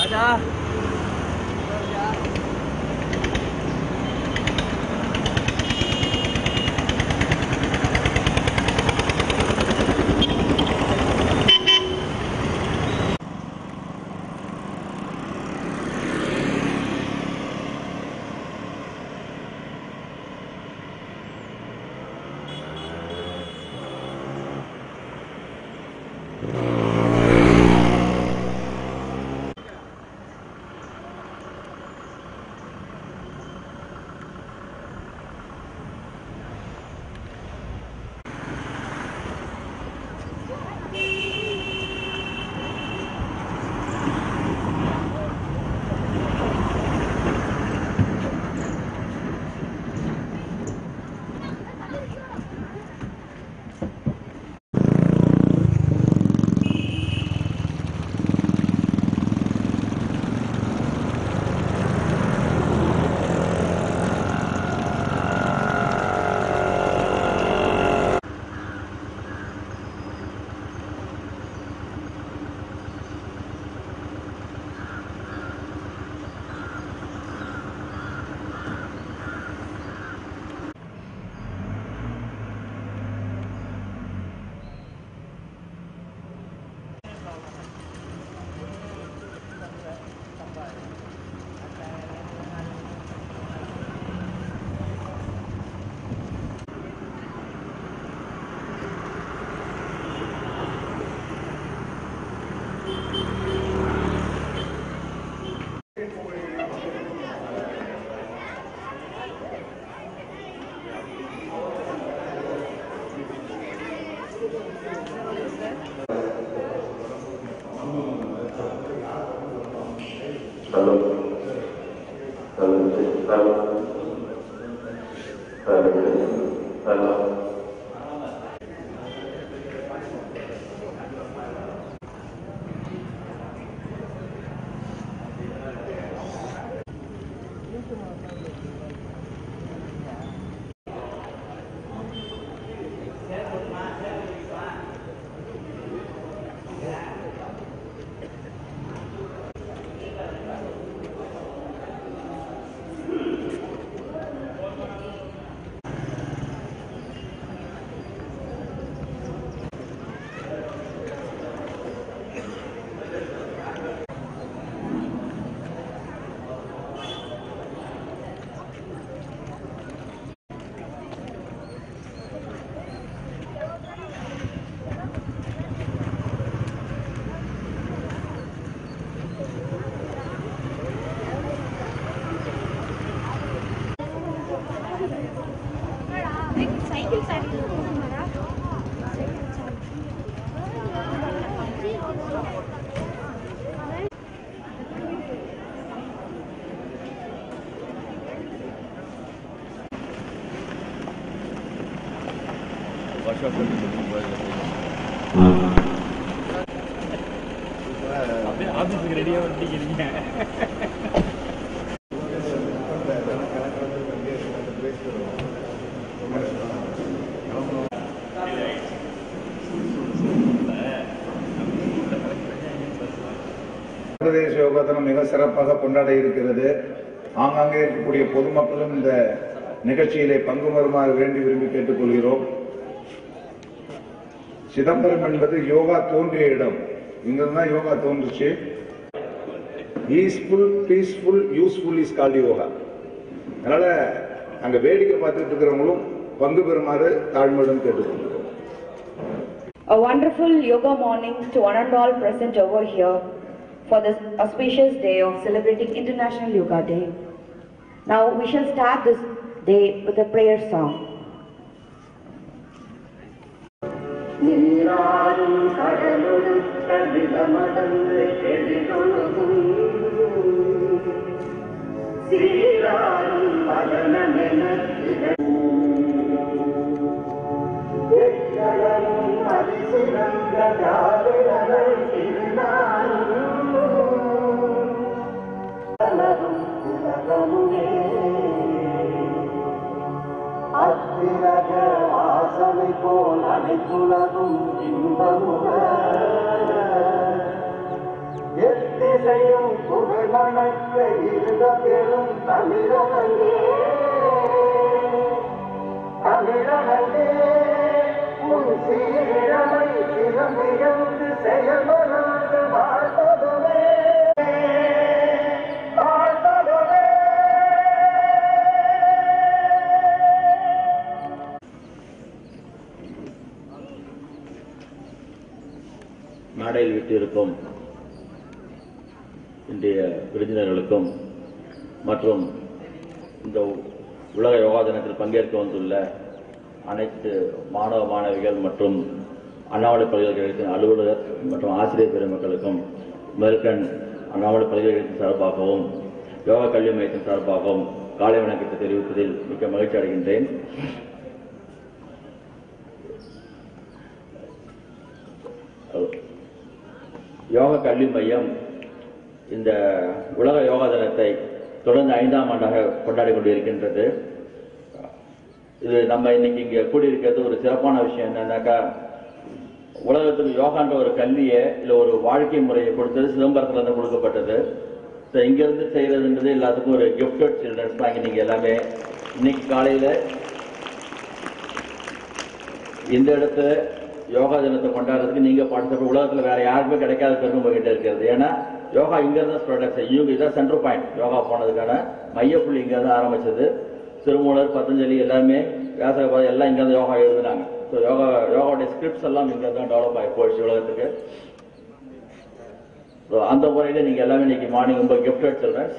ராஜா Hello. Hello. Hello. Hello. Hello. Cycle cycle அப்படியே ஆஃபீஸுக்கு ரெடியாக வந்துட்டீங்க சர்வதேச யோகா தினம் மிக சிறப்பாக கொண்டாட இருக்கிறது ஆங்காங்கே இருக்கக்கூடிய பொதுமக்களும் இந்த நிகழ்ச்சியிலே பங்கு பெறுமாறு வேண்டி விரும்பி கேட்டுக்கொள்கிறோம் சிதம்பரம் என்பது யோகா தோன்றிய இடம் இங்கிருந்து தான் யோகா தோன்றுச்சு easeful peaceful useful is called yoga அதனால அங்க வேடிக்கை பார்த்துட்டு இருக்கிறவங்களும் பங்கு பெறுமாறு தாழ்மையுடன் கேட்டுக்கொள்கிறோம் A wonderful yoga morning to one and all present over here for this auspicious day of celebrating International Yoga Day. Now we shall start this day with a prayer song. நீராடும் கடலொழுக்க நிலமடந்து எழிலொழுகும் சீராடும் மரணமென எச்சலமும் அதிசிறந்த ஜாதிரகள் திருநாளும் மலரும் உலகமுமே அத்திரக வாசனை போல் அனைத்துலகும் இன்பமுக எத்திசையும் புது தமிழகமே தமிழகமே உன் சீரமை சிறமிழந்து செயல்படாத வாழ்த்ததுமே வாழ்த்ததுமே மேடையில் விட்டிருக்கும் இன்றைய விருந்தினர்களுக்கும் மற்றும் இந்த உலக யோகா தினத்தில் பங்கேற்க வந்துள்ள அனைத்து மாணவ மாணவிகள் மற்றும் அண்ணாமலை பல்கலைக்கழகத்தின் அலுவலர் மற்றும் ஆசிரியர் பெருமக்களுக்கும் மெல்கன் அண்ணாமலை பல்கலைக்கழகத்தின் சார்பாகவும் யோகா கல்வி மையத்தின் சார்பாகவும் காலை வணக்கத்தை தெரிவிப்பதில் மிக்க மகிழ்ச்சி அடைகின்றேன் யோக கல்வி மையம் இந்த உலக யோகா தினத்தை தொடர்ந்து ஐந்தாம் ஆண்டாக கொண்டாடி கொண்டிருக்கின்றது இது நம்ம இன்னைக்கு இங்க கூடியிருக்கிறது ஒரு சிறப்பான விஷயம் என்னன்னாக்கா உலகத்துக்கு யோகான்ற ஒரு கல்வியை இல்ல ஒரு வாழ்க்கை முறையை கொடுத்தது சிதம்பரத்துல இருந்து கொடுக்கப்பட்டது ஸோ இங்கிருந்து செய்யறதுன்றது எல்லாத்துக்கும் ஒரு கிஃப்டட் சில்ட்ரன்ஸ் தான் நீங்க எல்லாமே இன்னைக்கு காலையில இந்த இடத்துல யோகா தினத்தை கொண்டாடுறதுக்கு நீங்க பார்ட்டிசிபேட் உலகத்துல வேற யாருக்குமே கிடைக்காத பெருமை உங்ககிட்ட இருக்கிறது ஏன்னா யோகா இங்க இருந்து ஸ்ப்ரெட் ஆச்சு இவங்க இதான் சென்டர் பாயிண்ட் யோகா போனதுக்கான மையப்புள்ளி இங்க இருந்து ஆரம்பிச்சது திருமூலர் பதஞ்சலி எல்லாமே வியாசகபாதை எல்லாம் இங்க இருந்து யோகா எழுதுனாங்க ஸோ யோகா யோகாவுடைய ஸ்கிரிப்ட்ஸ் எல்லாம் இங்க தான் டெவலப் ஆகி போயிடுச்சு உலகத்துக்கு So, அந்த முறையில நீங்க எல்லாமே இன்னைக்கு மார்னிங் ரொம்ப கிஃப்டட் சில்ட்ரன்ஸ்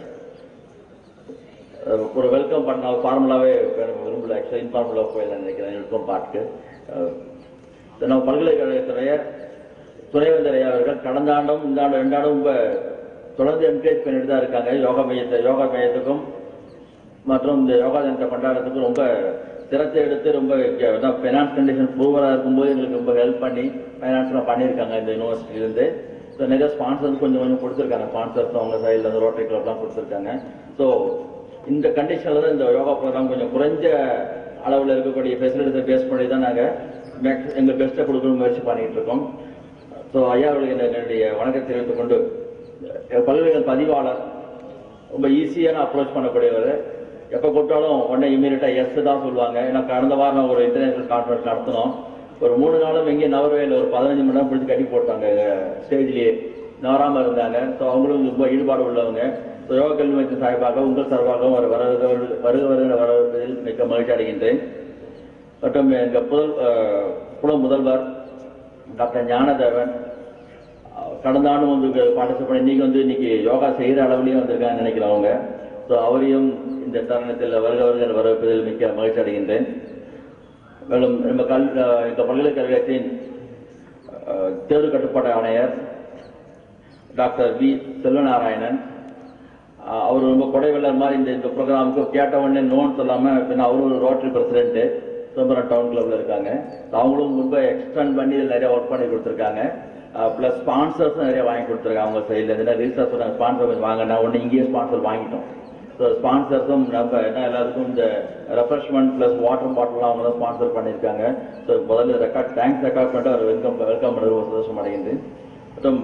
அஹ் ஒரு வெல்கம் பண்ண ஃபார்முலாவே விரும்பல ஆக்சுவலாக இன்ஃபார்முலா போயிடலாம் நினைக்கிறேன் வெல்கம் பார்ட்டுக்கு நம்ம பல்கலைக்கழகத்துடைய துணைவேந்தர் ஐயா அவர்கள் கடந்த ஆண்டும் இந்த ஆண்டு ரெண்டு ஆண்டும் ரொம்ப தொடர்ந்து என்கரேஜ் பண்ணிட்டு தான் இருக்காங்க யோகா மையத்தை யோகா மையத்துக்கும் மற்றும் இந்த யோகா தினத்தை கொண்டாடுறதுக்கு ரொம்ப சிரத்தை எடுத்து ரொம்ப ஃபைனான்ஸ் கண்டிஷன் பூவராக இருக்கும்போது எங்களுக்கு ரொம்ப ஹெல்ப் பண்ணி ஃபைனான்ஸ்லாம் பண்ணியிருக்காங்க இந்த யூனிவர்சிட்டியிலேருந்து ஸோ நிறைய ஸ்பான்சர்ஸ் கொஞ்சம் கொஞ்சம் கொடுத்துருக்காங்க ஸ்பான்சர்ஸ் அவங்க சைடில் இருந்து ரோட்டரி கிளப்லாம் கொடுத்துருக்காங்க ஸோ இந்த கண்டிஷனில் தான் இந்த யோகா ப்ரோக்ராம் கொஞ்சம் குறைஞ்ச அளவில் இருக்கக்கூடிய ஃபெசிலிட்டிஸை பேஸ் பண்ணி தான் நாங்கள் மேக்ஸ் எங்கள் பெஸ்ட்டை கொடுக்கணும் முயற்சி பண்ணிட்டு இருக்கோம் ஸோ ஐயா அவர்களுக்கு என்னுடைய வணக்கத்தை தெரிவித்துக் கொண்டு அஹ், பல்கலைக்கழக பதிவாளர் ரொம்ப ஈஸியான அப்ரோச் பண்ணக்கூடியவர் எப்போ கூப்பிட்டாலும் உடனே இமீடியட்டாக எஸ் தான் சொல்லுவாங்க ஏன்னா கடந்த வாரம் ஒரு இன்டர்நேஷனல் கான்ஃபரன்ஸ் நடத்தினோம் ஒரு மூணு நாளும் எங்கே நவர்வேல ஒரு பதினஞ்சு மணி நேரம் பிடிச்சி கட்டி போட்டாங்க ஸ்டேஜ்லேயே நவராம இருந்தாங்க ஸோ அவங்களும் ரொம்ப ஈடுபாடு உள்ளவங்க ஸோ யோகா கல்வி மையத்தின் சார்பாக உங்கள் சார்பாகவும் ஒரு வருக வருக வருகிற வரவேற்பதில் மிக்க மகிழ்ச்சி அடைகின்றேன் மற்றும் எங்கள் புதல் அஹ், குல முதல்வர் டாக்டர் ஞானதேவன் அஹ், கடந்த ஆண்டு வந்து பார்ட்டிசிபேட் பண்ணி இன்னைக்கு வந்து இன்னைக்கு யோகா செய்கிற அளவுலையும் வந்திருக்காங்கன்னு நினைக்கிறேன் அவங்க ஸோ அவரையும் இந்த தருணத்தில் வருக வருகிற வரவேற்பதில் மிக்க மகிழ்ச்சி அடைகின்றேன் மேலும் நம்ம கல் அஹ், இந்த பல்கலைக்கழகத்தின் அஹ், தேர்வு கட்டுப்பாட்டு ஆணையர் டாக்டர் வி செல்வநாராயணன் அஹ், அவர் ரொம்ப கொடைவெள்ளர் மாதிரி இந்த இந்த ப்ரோக்ராமுக்கு கேட்ட உடனே நோன் சொல்லாம பின்ன அவரும் ஒரு ரோட்டரி பிரசிடென்ட் சிதம்பரம் டவுன் கிளப்ல இருக்காங்க அவங்களும் ரொம்ப எக்ஸ்டெண்ட் பண்ணி இதுல நிறைய ஒர்க் பண்ணி கொடுத்துருக்காங்க ப்ளஸ் ஸ்பான்சர்ஸும் நிறைய வாங்கி கொடுத்துருக்காங்க அவங்க சைடில் இருந்து ரீசார்ஜ் சொன்னாங்க ஸ்பான்சர் கொஞ்சம் வாங்கினா உடனே இங்கேயே ஸ்பான்சர் வாங்கிட்டோம் ஸோ ஸ்பான்சர்ஸும் நம்ம என்ன எல்லாருக்கும் இந்த ரெஃப்ரெஷ்மெண்ட் ப்ளஸ் வாட்டர் பாட்டில்லாம் அவங்க தான் ஸ்பான்சர் பண்ணியிருக்காங்க ஸோ முதல்ல ரெக்கார்ட் தேங்க்ஸ் ரெக்கார்ட் பண்ணிட்டு அவர் வெல்கம் வெல்கம் பண்ணுறது ஒரு சந்தோஷம் அடைகின்றேன் மற்றும்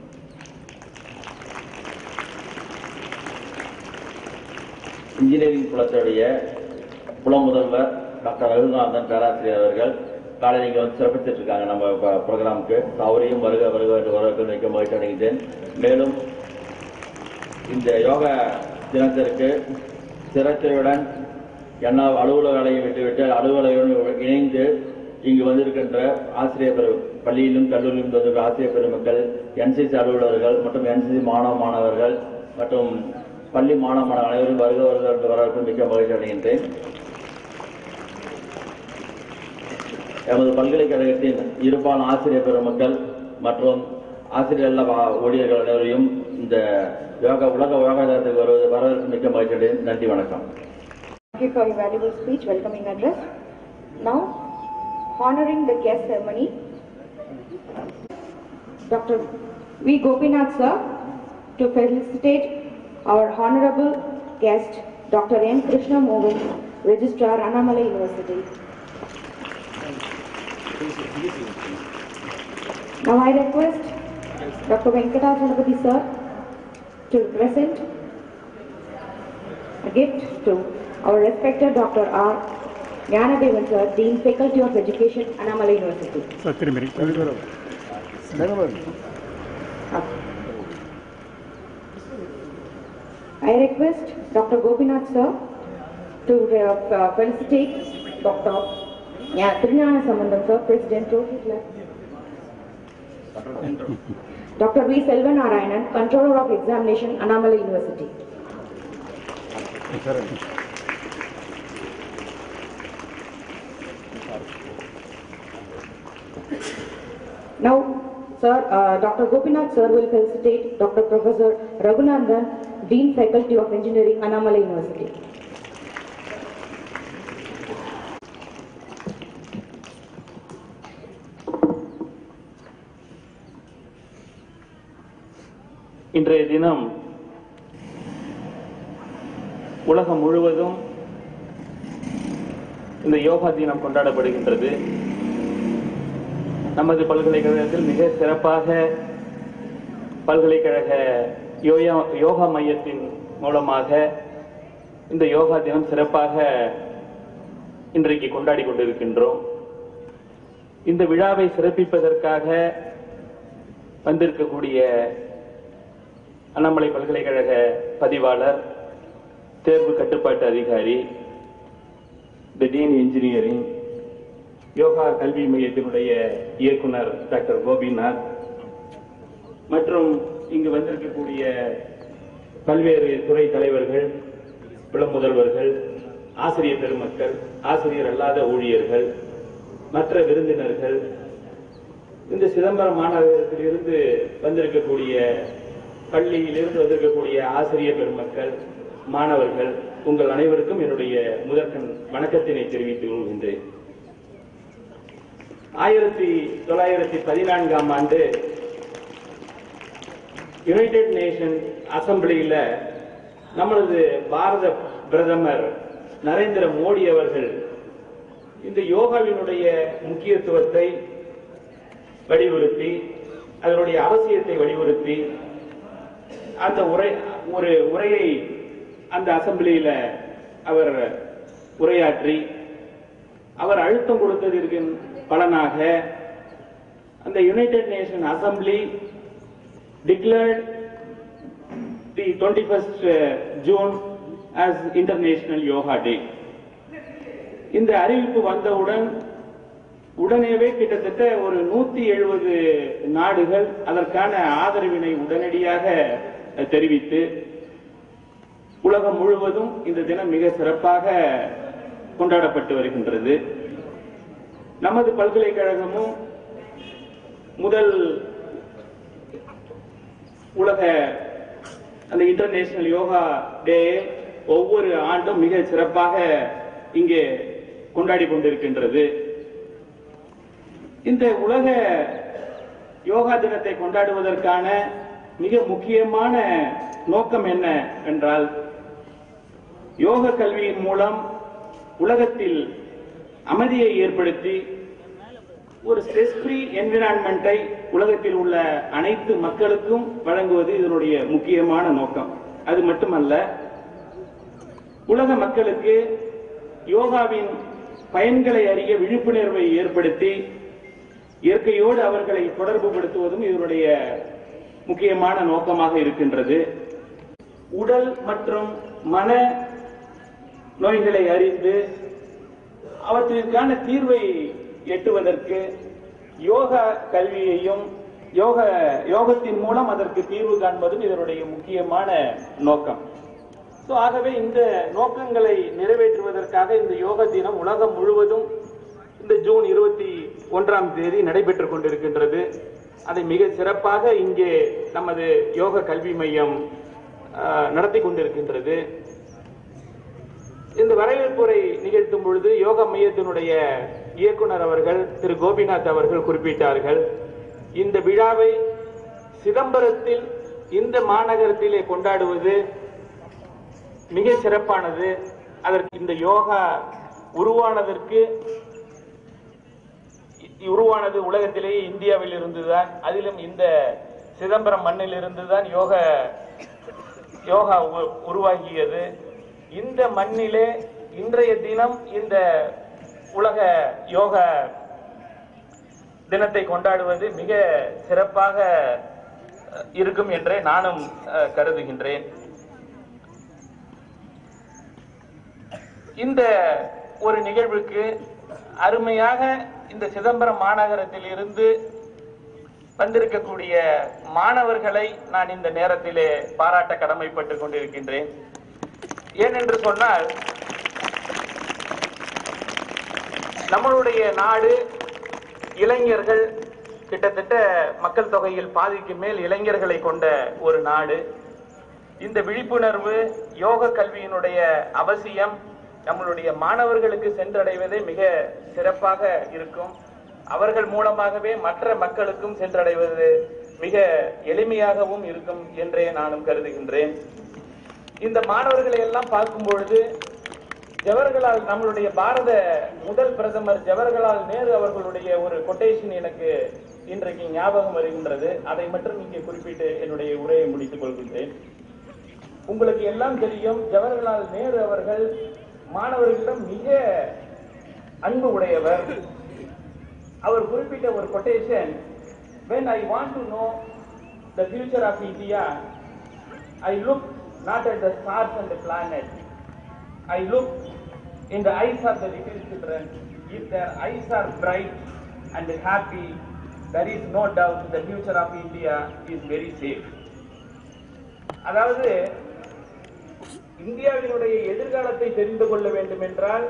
இன்ஜினியரிங் புலத்துடைய புல முதல்வர் டாக்டர் ரகுநாதன் பேராசிரியர் அவர்கள் காலையில் இங்கே வந்து சிறப்பித்துட்டு இருக்காங்க நம்ம ப்ரோக்ராமுக்கு அவரையும் வருக வருக என்று வரவேற்க வைக்க மகிழ்ச்சி அடைகின்றேன் மேலும் இந்த யோகா தினத்திற்கு சிரத்தையுடன் எல்லா அலுவலகங்களையும் விட்டுவிட்டு அலுவலர்களுடன் இணைந்து இங்கு வந்திருக்கின்ற ஆசிரியர் பெரு பள்ளியிலும் கல்லூரியிலும் வந்திருக்கிற ஆசிரியர் பெருமக்கள் என்சிசி அலுவலர்கள் மற்றும் என்சிசி மாணவ மாணவர்கள் மற்றும் பள்ளி மாணவ மாணவ அனைவரும் வருக வருக என்று வரவேற்பு மிக்க மகிழ்ச்சி அடைகின்றேன் எமது பல்கலைக்கழகத்தின் இருபால் ஆசிரியர் பெருமக்கள் மற்றும் ஆசிரியர் எல்லா வா- ஊழியர்கள் அனைவரையும் இந்த யோகா உலக யோகா தினத்துக்கு வருவது வரவேற்பு மிக்க மகிழ்ச்சி அடைகிறேன். நன்றி வணக்கம் Thank you for your valuable speech, welcoming address. Now, honoring the guest ceremony, Dr. V. Gopinath sir, to felicitate our honorable guest, Dr. N. Krishna Mohan, Registrar, Annamalai University. Now I request Dr. Venkatachalapati sir to present a gift to our respected Dr. R. Jnanadevan sir, Dean Faculty of Education, Annamalai University. Sir திரும்பி I request Dr. Gopinath sir to uh, uh, felicitate Dr. Yeah, Trinyana Sambandam sir, President of Hitler. Dr. V. Selvan Narayanan, Controller of Examination, Annamalai University. Now, sir, uh, Dr. Gopinath sir will felicitate Dr. Professor Raghunandan, Dean Faculty of Engineering, Annamalai University. இன்றைய தினம் உலகம் முழுவதும் இந்த யோகா தினம் கொண்டாடப்படுகின்றது நமது பல்கலைக்கழகத்தில் மிக சிறப்பாக பல்கலைக்கழக யோயா யோகா மையத்தின் மூலமாக இந்த யோகா தினம் சிறப்பாக இன்றைக்கு கொண்டாடி கொண்டிருக்கின்றோம் இந்த விழாவை சிறப்பிப்பதற்காக வந்திருக்கக்கூடிய அண்ணாமலை பல்கலைக்கழக பதிவாளர் தேர்வு கட்டுப்பாட்டு அதிகாரி தி டீன் இன்ஜினியரிங் யோகா கல்வி மையத்தினுடைய இயக்குனர் டாக்டர் கோபிநாத் மற்றும் இங்கு வந்திருக்கக்கூடிய பல்வேறு துறை தலைவர்கள் புலமுதல்வர்கள் ஆசிரியர் பெருமக்கள் ஆசிரியர் அல்லாத ஊழியர்கள் மற்ற விருந்தினர்கள் இந்த சிதம்பரம் மாநகரத்திலிருந்து வந்திருக்கக்கூடிய பள்ளியிலிருந்து வந்திருக்கக்கூடிய ஆசிரியர் பெருமக்கள் மாணவர்கள் உங்கள் அனைவருக்கும் என்னுடைய முதற்கண் வணக்கத்தினை தெரிவித்துக் கொள்கின்றேன் ஆயிரத்தி தொள்ளாயிரத்தி பதினான்காம் ஆண்டு யுனைடெட் நேஷன் அசம்பிளியில நம்மளது பாரத பிரதமர் நரேந்திர மோடி அவர்கள் இந்த யோகாவினுடைய முக்கியத்துவத்தை வலியுறுத்தி அதனுடைய அவசியத்தை வலியுறுத்தி அந்த உரை ஒரு உரையை அந்த அசம்பிளியில அவர் உரையாற்றி அவர் அழுத்தம் கொடுத்ததற்கு பலனாக அந்த united nation assembly declared the twenty first June as international yoga day இந்த அறிவிப்பு வந்தவுடன் உடனேவே கிட்டத்தட்ட ஒரு நூத்தி எழுபது நாடுகள் அதற்கான ஆதரவினை உடனடியாக தெரிவித்து உலகம் முழுவதும் இந்த தினம் மிக சிறப்பாக கொண்டாடப்பட்டு வருகின்றது நமது பல்கலைக்கழகமும் முதல் உலக அந்த இன்டர்நேஷனல் யோகா டே ஒவ்வொரு ஆண்டும் மிக சிறப்பாக இங்கே கொண்டாடி கொண்டிருக்கின்றது இந்த உலக யோகா தினத்தை கொண்டாடுவதற்கான மிக முக்கியமான நோக்கம் என்ன என்றால் யோக கல்வியின் மூலம் உலகத்தில் அமைதியை ஏற்படுத்தி ஒரு ஸ்ட்ரெஸ் ஃப்ரீ என்விரான்மெண்ட்டை உலகத்தில் உள்ள அனைத்து மக்களுக்கும் வழங்குவது இதனுடைய முக்கியமான நோக்கம் அது மட்டுமல்ல உலக மக்களுக்கு யோகாவின் பயன்களை அறிய விழிப்புணர்வை ஏற்படுத்தி இயற்கையோடு அவர்களை தொடர்பு படுத்துவதும் இதனுடைய முக்கியமான நோக்கமாக இருக்கின்றது உடல் மற்றும் மன நோய்களை அறிந்து அவற்றிற்கான தீர்வை எட்டுவதற்கு யோகா கல்வியையும் யோக யோகத்தின் மூலம் அதற்கு தீர்வு காண்பதும் இதனுடைய முக்கியமான நோக்கம் ஸோ ஆகவே இந்த நோக்கங்களை நிறைவேற்றுவதற்காக இந்த யோக தினம் உலகம் முழுவதும் இந்த ஜூன் இருபத்தி ஒன்றாம் தேதி நடைபெற்றுக் கொண்டிருக்கின்றது அதை மிக சிறப்பாக இங்கே நமது யோக கல்வி மையம் ஆஹ், நடத்தி கொண்டிருக்கின்றது இந்த வரவேற்புரை நிகழ்த்தும் பொழுது யோக மையத்தினுடைய இயக்குனர் அவர்கள் திரு கோபிநாத் அவர்கள் குறிப்பிட்டார்கள் இந்த விழாவை சிதம்பரத்தில் இந்த மாநகரத்திலே கொண்டாடுவது மிக சிறப்பானது அதற்கு இந்த யோகா உருவானதற்கு இ- உருவானது உலகத்திலேயே இந்தியாவில் இருந்துதான் அதிலும் இந்த சிதம்பரம் மண்ணில் இருந்துதான் யோக யோகா உ- உருவாகியது இந்த மண்ணிலே இன்றைய தினம் இந்த உலக யோக தினத்தை கொண்டாடுவது மிக சிறப்பாக அஹ், இருக்கும் என்றே நானும் அஹ், கருதுகின்றேன் இந்த ஒரு நிகழ்வுக்கு அருமையாக இந்த சிதம்பரம் மாநகரத்தில் இருந்து வந்திருக்கக்கூடிய மாணவர்களை நான் இந்த நேரத்திலே பாராட்ட கடமைப்பட்டுக் கொண்டிருக்கின்றேன் ஏனென்று சொன்னால் நம்மளுடைய நாடு இளைஞர்கள் கிட்டத்தட்ட மக்கள் தொகையில் பாதிக்கு மேல் இளைஞர்களை கொண்ட ஒரு நாடு இந்த விழிப்புணர்வு யோக கல்வியினுடைய அவசியம் நம்மளுடைய மாணவர்களுக்கு சென்றடைவதே மிக சிறப்பாக இருக்கும் அவர்கள் மூலமாகவே மற்ற மக்களுக்கும் சென்றடைவது மிக எளிமையாகவும் இருக்கும் என்றே நானும் கருதுகின்றேன் இந்த மாணவர்களை எல்லாம் பார்க்கும் பொழுது ஜவஹர்லால் நம்மளுடைய பாரத முதல் பிரதமர் ஜவஹர்லால் நேரு அவர்களுடைய ஒரு கொட்டேஷன் எனக்கு இன்றைக்கு ஞாபகம் வருகின்றது அதை மட்டும் இங்கே குறிப்பிட்டு என்னுடைய உரையை முடித்துக் கொள்கின்றேன் உங்களுக்கு எல்லாம் தெரியும் ஜவஹர்லால் நேரு அவர்கள் மாணவர்களிடம் மிக அன்பு உடையவர் அவர் குறிப்பிட்ட ஒரு quotation when i want to know the future of india i look not at the stars and the planet i look in the eyes of the little children if their eyes are bright and happy there is no doubt the future of india is very safe அதாவது இந்தியாவினுடைய எதிர்காலத்தை தெரிந்து கொள்ள வேண்டும் என்றால்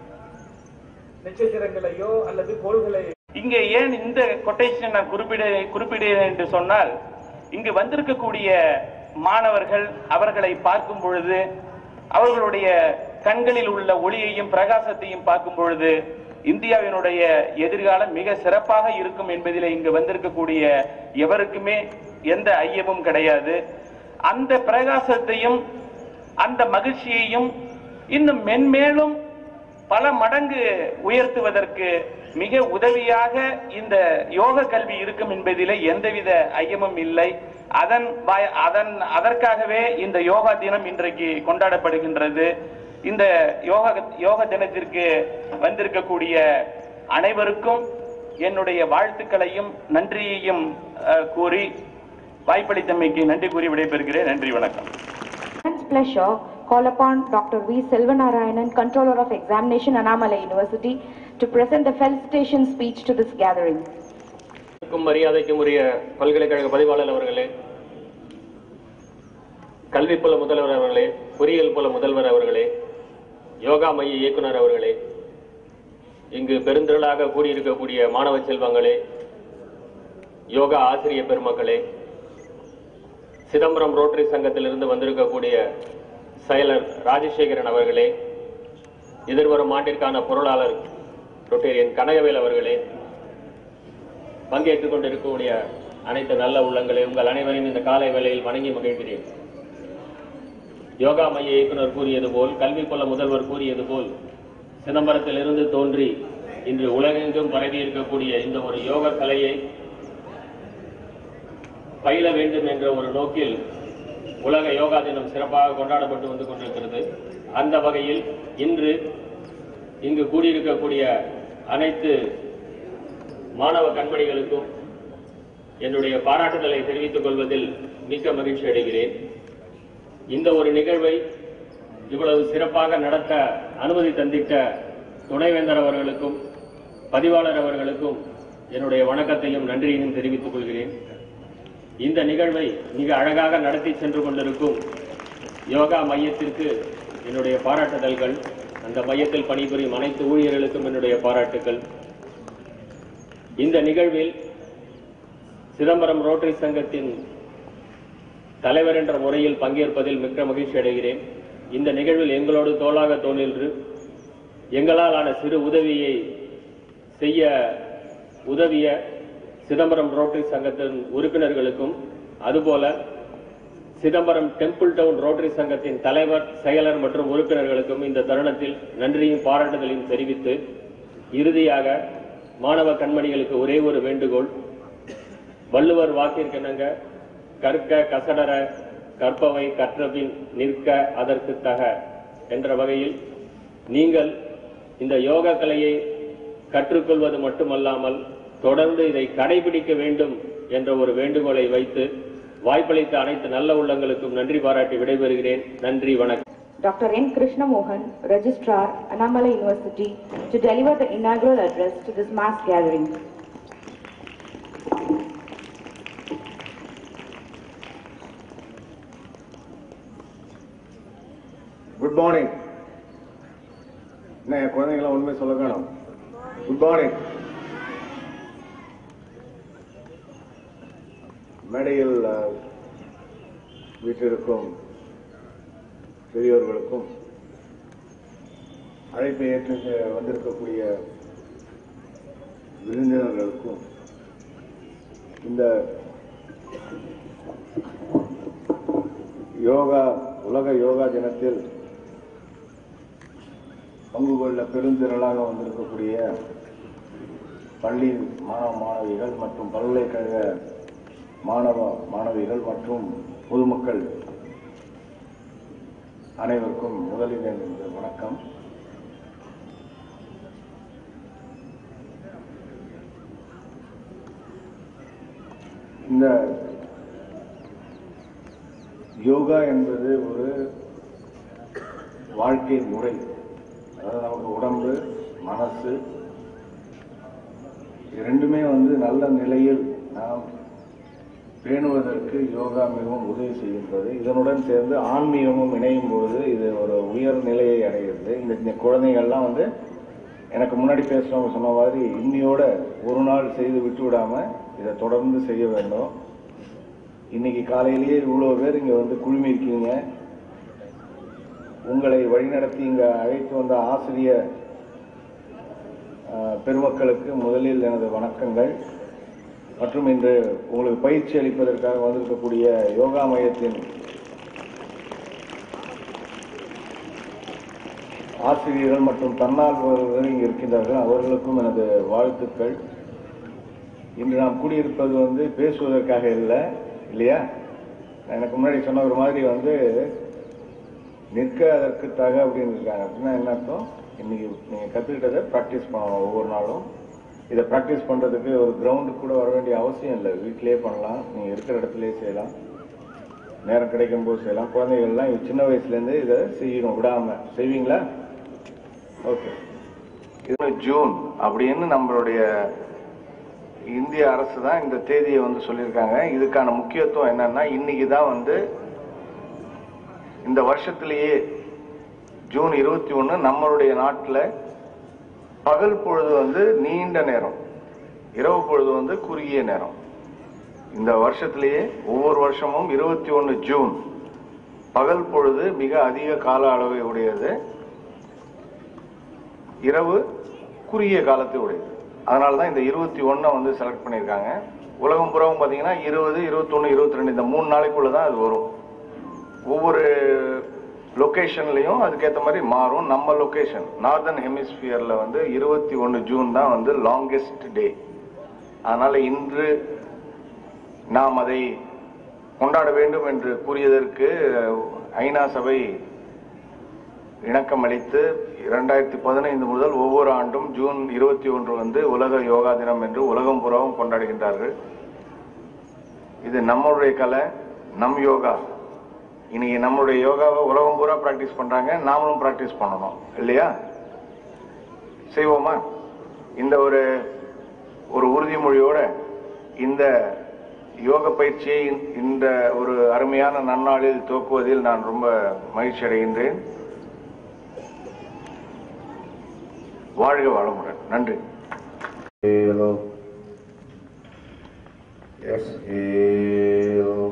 நட்சத்திரங்களையோ அல்லது கோள்களை இங்கே ஏன் இந்த கொட்டேஷன் நான் குறிப்பிட குறிப்பிடுகிறேன் என்று சொன்னால் இங்கு வந்திருக்கக்கூடிய மாணவர்கள் அவர்களை பார்க்கும் பொழுது அவர்களுடைய கண்களில் உள்ள ஒளியையும் பிரகாசத்தையும் பார்க்கும் பொழுது இந்தியாவினுடைய எதிர்காலம் மிக சிறப்பாக இருக்கும் என்பதிலே இங்கு வந்திருக்கக்கூடிய எவருக்குமே எந்த ஐயமும் கிடையாது அந்த பிரகாசத்தையும் அந்த மகிழ்ச்சியையும் இன்னும் மென்மேலும் பல மடங்கு உயர்த்துவதற்கு மிக உதவியாக இந்த யோக கல்வி இருக்கும் என்பதிலே எந்தவித ஐயமும் இல்லை அதன் வாய- அதன் அதற்காகவே இந்த யோகா தினம் இன்றைக்கு கொண்டாடப்படுகின்றது இந்த யோக யோக தினத்திற்கு வந்திருக்கக்கூடிய அனைவருக்கும் என்னுடைய வாழ்த்துக்களையும் நன்றியையும் அஹ், கூறி வாய்ப்பளித்தமைக்கு நன்றி கூறி விடைபெறுகிறேன் நன்றி வணக்கம் It's pleasure call upon Dr. V. Selvanarayanan, Controller of Examination, Annamalai University, to present the felicitation speech to this gathering. க்கும் மரியாதைக்கும் உரிய பல்கலைக்கழக பதிவாளர் அவர்களே கல்வி புல முதல்வர் அவர்களே பொறியியல் புல முதல்வர் அவர்களே யோகா மைய இயக்குனர் அவர்களே இங்கு பெருந்திரளாக கூடியிருக்கக்கூடிய மாணவ செல்வங்களே யோகா ஆசிரிய பெருமக்களே சிதம்பரம் ரோட்டரி சங்கத்திலிருந்து வந்திருக்கக்கூடிய செயலர் ராஜசேகரன் அவர்களே எதிர்வரும் ஆண்டிற்கான பொருளாளர் ரொட்டேரியன் கனகவேல் அவர்களே பங்கேற்றுக் கொண்டிருக்கக்கூடிய அனைத்து நல்ல உள்ளங்களே உங்கள் அனைவரையும் இந்த காலை வேளையில் வணங்கி மகிழ்கிறேன் யோகா மைய இயக்குனர் கூறியது போல் கல்வி புல முதல்வர் கூறியது போல் சிதம்பரத்திலிருந்து தோன்றி இன்று உலகெங்கும் பரவி இருக்கக்கூடிய இந்த ஒரு யோக கலையை பயில வேண்டும் என்ற ஒரு நோக்கில் உலக யோகா தினம் சிறப்பாக கொண்டாடப்பட்டு வந்து கொண்டிருக்கிறது அந்த வகையில் இன்று இங்கு கூடியிருக்கக்கூடிய அனைத்து மாணவ கண்மணிகளுக்கும் என்னுடைய பாராட்டுதலை தெரிவித்துக் கொள்வதில் மிக்க மகிழ்ச்சி அடைகிறேன் இந்த ஒரு நிகழ்வை இவ்வளவு சிறப்பாக நடத்த அனுமதி தந்திட்ட துணைவேந்தர் அவர்களுக்கும் பதிவாளர் அவர்களுக்கும் என்னுடைய வணக்கத்தையும் நன்றியையும் தெரிவித்துக் கொள்கிறேன் இந்த நிகழ்வை மிக அழகாக நடத்தி சென்று கொண்டிருக்கும் யோகா மையத்திற்கு என்னுடைய பாராட்டுதல்கள் அந்த மையத்தில் பணிபுரியும் அனைத்து ஊழியர்களுக்கும் என்னுடைய பாராட்டுக்கள் இந்த நிகழ்வில் சிதம்பரம் ரோட்டரி சங்கத்தின் தலைவர் என்ற முறையில் பங்கேற்பதில் மிக்க மகிழ்ச்சி அடைகிறேன் இந்த நிகழ்வில் எங்களோடு தோளாக தோன்றின்று எங்களால் ஆன சிறு உதவியை செய்ய உதவிய சிதம்பரம் ரோட்டரி சங்கத்தின் உறுப்பினர்களுக்கும் அதுபோல சிதம்பரம் டெம்பிள் டவுன் ரோட்டரி சங்கத்தின் தலைவர் செயலர் மற்றும் உறுப்பினர்களுக்கும் இந்த தருணத்தில் நன்றியும் பாராட்டுதலையும் தெரிவித்து இறுதியாக மாணவ கண்மணிகளுக்கு ஒரே ஒரு வேண்டுகோள் வள்ளுவர் வாக்கிற்கிணங்க கற்க கசடர கற்பவை கற்றபின் நிற்க அதற்கு தக என்ற வகையில் நீங்கள் இந்த யோகா கலையை கற்றுக்கொள்வது மட்டுமல்லாமல் தொடர்ந்து இதை கடைபிடிக்க வேண்டும் என்ற ஒரு வேண்டுகோளை வைத்து வாய்ப்பளித்த அனைத்து நல்ல உள்ளங்களுக்கும் நன்றி பாராட்டி விடைபெறுகிறேன் நன்றி வணக்கம் Dr. N. Krishna Mohan, Registrar, Annamalai University, to deliver the inaugural address to this mass gathering. Good morning என்ன என் குழந்தைங்களாம் உண்மை சொல்ல வேணும் குட் மார்னிங் மேடையில் அஹ், வீற்றிருக்கும் பெரியோர்களுக்கும் அழைப்பை ஏற்று வந்திருக்கக்கூடிய விருந்தினர்களுக்கும் இந்த யோகா உலக யோகா தினத்தில் பங்கு கொள்ள பெருந்திரளாக வந்திருக்கக்கூடிய பள்ளி மாணவ மாணவிகள் மற்றும் பல்கலைக்கழக மாணவ மாணவிகள் மற்றும் பொதுமக்கள் அனைவருக்கும் முதலில் எனது வணக்கம் இந்த யோகா என்பது ஒரு வாழ்க்கை முறை அதாவது நமக்கு உடம்பு மனசு இது ரெண்டுமே வந்து நல்ல நிலையில் நாம் பேணுவதற்கு யோகா மிகவும் உதவி செய்கின்றது இதனுடன் சேர்ந்து ஆன்மீகமும் இணையும் பொழுது இது ஒரு உயர் நிலையை அடைகிறது இந்த இந்த குழந்தைகள்லாம் வந்து எனக்கு முன்னாடி பேசுறவங்க சொன்ன மாதிரி இன்னையோட ஒரு நாள் செய்து விட்டு விடாம இதை தொடர்ந்து செய்ய வேண்டும் இன்னைக்கு காலையிலேயே இவ்வளவு பேர் இங்க வந்து குழுமி இருக்கீங்க உங்களை வழிநடத்தி இங்க அழைத்து வந்த ஆசிரியர் அஹ், பெருமக்களுக்கு முதலில் எனது வணக்கங்கள் மற்றும் இன்று உங்களுக்கு பயிற்சி அளிப்பதற்காக வந்திருக்கக்கூடிய யோகா மையத்தின் ஆசிரியர்கள் மற்றும் தன்னார்வலர்கள் இங்கு இருக்கின்றார்கள் அவர்களுக்கும் எனது வாழ்த்துக்கள் இன்று நாம் கூடியிருப்பது வந்து பேசுவதற்காக இல்லை இல்லையா எனக்கு முன்னாடி சொன்ன ஒரு மாதிரி வந்து நிற்க அதற்கு தக அப்படின்னு இருக்காங்க அப்படின்னா என்ன அர்த்தம் இன்னைக்கு நீங்க கத்துக்கிட்டதை ப்ராக்டிஸ் பண்ணணும் ஒவ்வொரு நாளும் இதை ப்ராக்டிஸ் பண்றதுக்கு ஒரு கிரவுண்டுக்கு கூட வர வேண்டிய அவசியம் இல்லை வீட்டிலேயே பண்ணலாம் நீங்க இருக்கிற இடத்துலயே செய்யலாம் நேரம் கிடைக்கும் போது செய்யலாம் குழந்தைகள்லாம் இவ சின்ன வயசுல இருந்து இதை செய்யணும் விடாம செய்வீங்களா ஓகே இது ஜூன் அப்படின்னு நம்மளுடைய இந்திய அரசு தான் இந்த தேதியை வந்து சொல்லியிருக்காங்க இதுக்கான முக்கியத்துவம் என்னன்னா இன்னைக்கு தான் வந்து இந்த வருஷத்திலேயே ஜூன் இருபத்தி ஒன்று நம்மளுடைய நாட்டில் பகல் பொழுது வந்து நீண்ட நேரம் இரவு பொழுது வந்து குறுகிய நேரம் இந்த வருஷத்திலேயே ஒவ்வொரு வருஷமும் இருபத்தி ஒன்று ஜூன் பகல் பொழுது மிக அதிக கால அளவை உடையது இரவு குறுகிய காலத்தை உடையது அதனால தான் இந்த இருபத்தி ஒன்றை வந்து செலக்ட் பண்ணியிருக்காங்க உலகம் புறவும் பார்த்தீங்கன்னா இருபது இருபத்தொன்று இருபத்தி ரெண்டு இந்த மூணு நாளைக்குள்ள தான் அது வரும் ஒவ்வொரு லொகேஷன்லையும் அதுக்கேற்ற மாதிரி மாறும் நம்ம லொகேஷன் நார்தர்ன் ஹெமிஸ்பியர்ல வந்து இருபத்தி ஒன்று ஜூன் தான் வந்து லாங்கெஸ்ட் டே அதனால இன்று நாம் அதை கொண்டாட வேண்டும் என்று கூறியதற்கு ஐநா சபை இணக்கம் அளித்து இரண்டாயிரத்தி பதினைந்து முதல் ஒவ்வொரு ஆண்டும் ஜூன் இருபத்தி ஒன்று வந்து உலக யோகா தினம் என்று உலகம் புறவும் கொண்டாடுகின்றார்கள் இது நம்மளுடைய கலை நம் யோகா இன்னைக்கு நம்மளுடைய யோகாவை உலகம் பூரா பிராக்டிஸ் பண்றாங்க நாமளும் பிராக்டிஸ் பண்ணணும் இல்லையா செய்வோமா இந்த ஒரு ஒரு உறுதிமொழியோட இந்த யோக பயிற்சியை இந்த ஒரு அருமையான நன்னாளில் துவக்குவதில் நான் ரொம்ப மகிழ்ச்சி அடைகின்றேன் வாழ்க வளமுடன் நன்றி Exhale.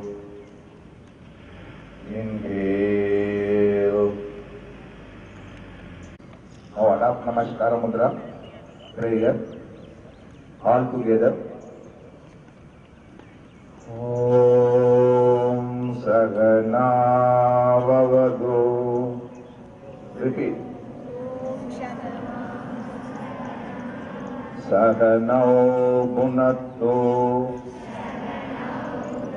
Inhale. Now adopt Namaskara Mudra. Prayer. All together. Om Sagana Vavadu. Repeat. Saganau Bhunattu.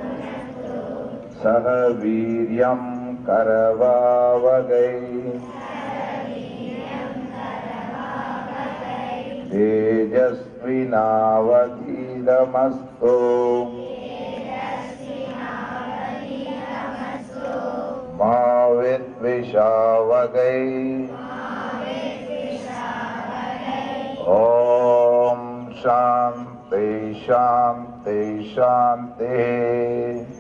सह वीर्यं करवावगै तेजस्विनावधीतमस्तु मा विद्विषावगै ॐ शान्ति शान्ति शान्तिः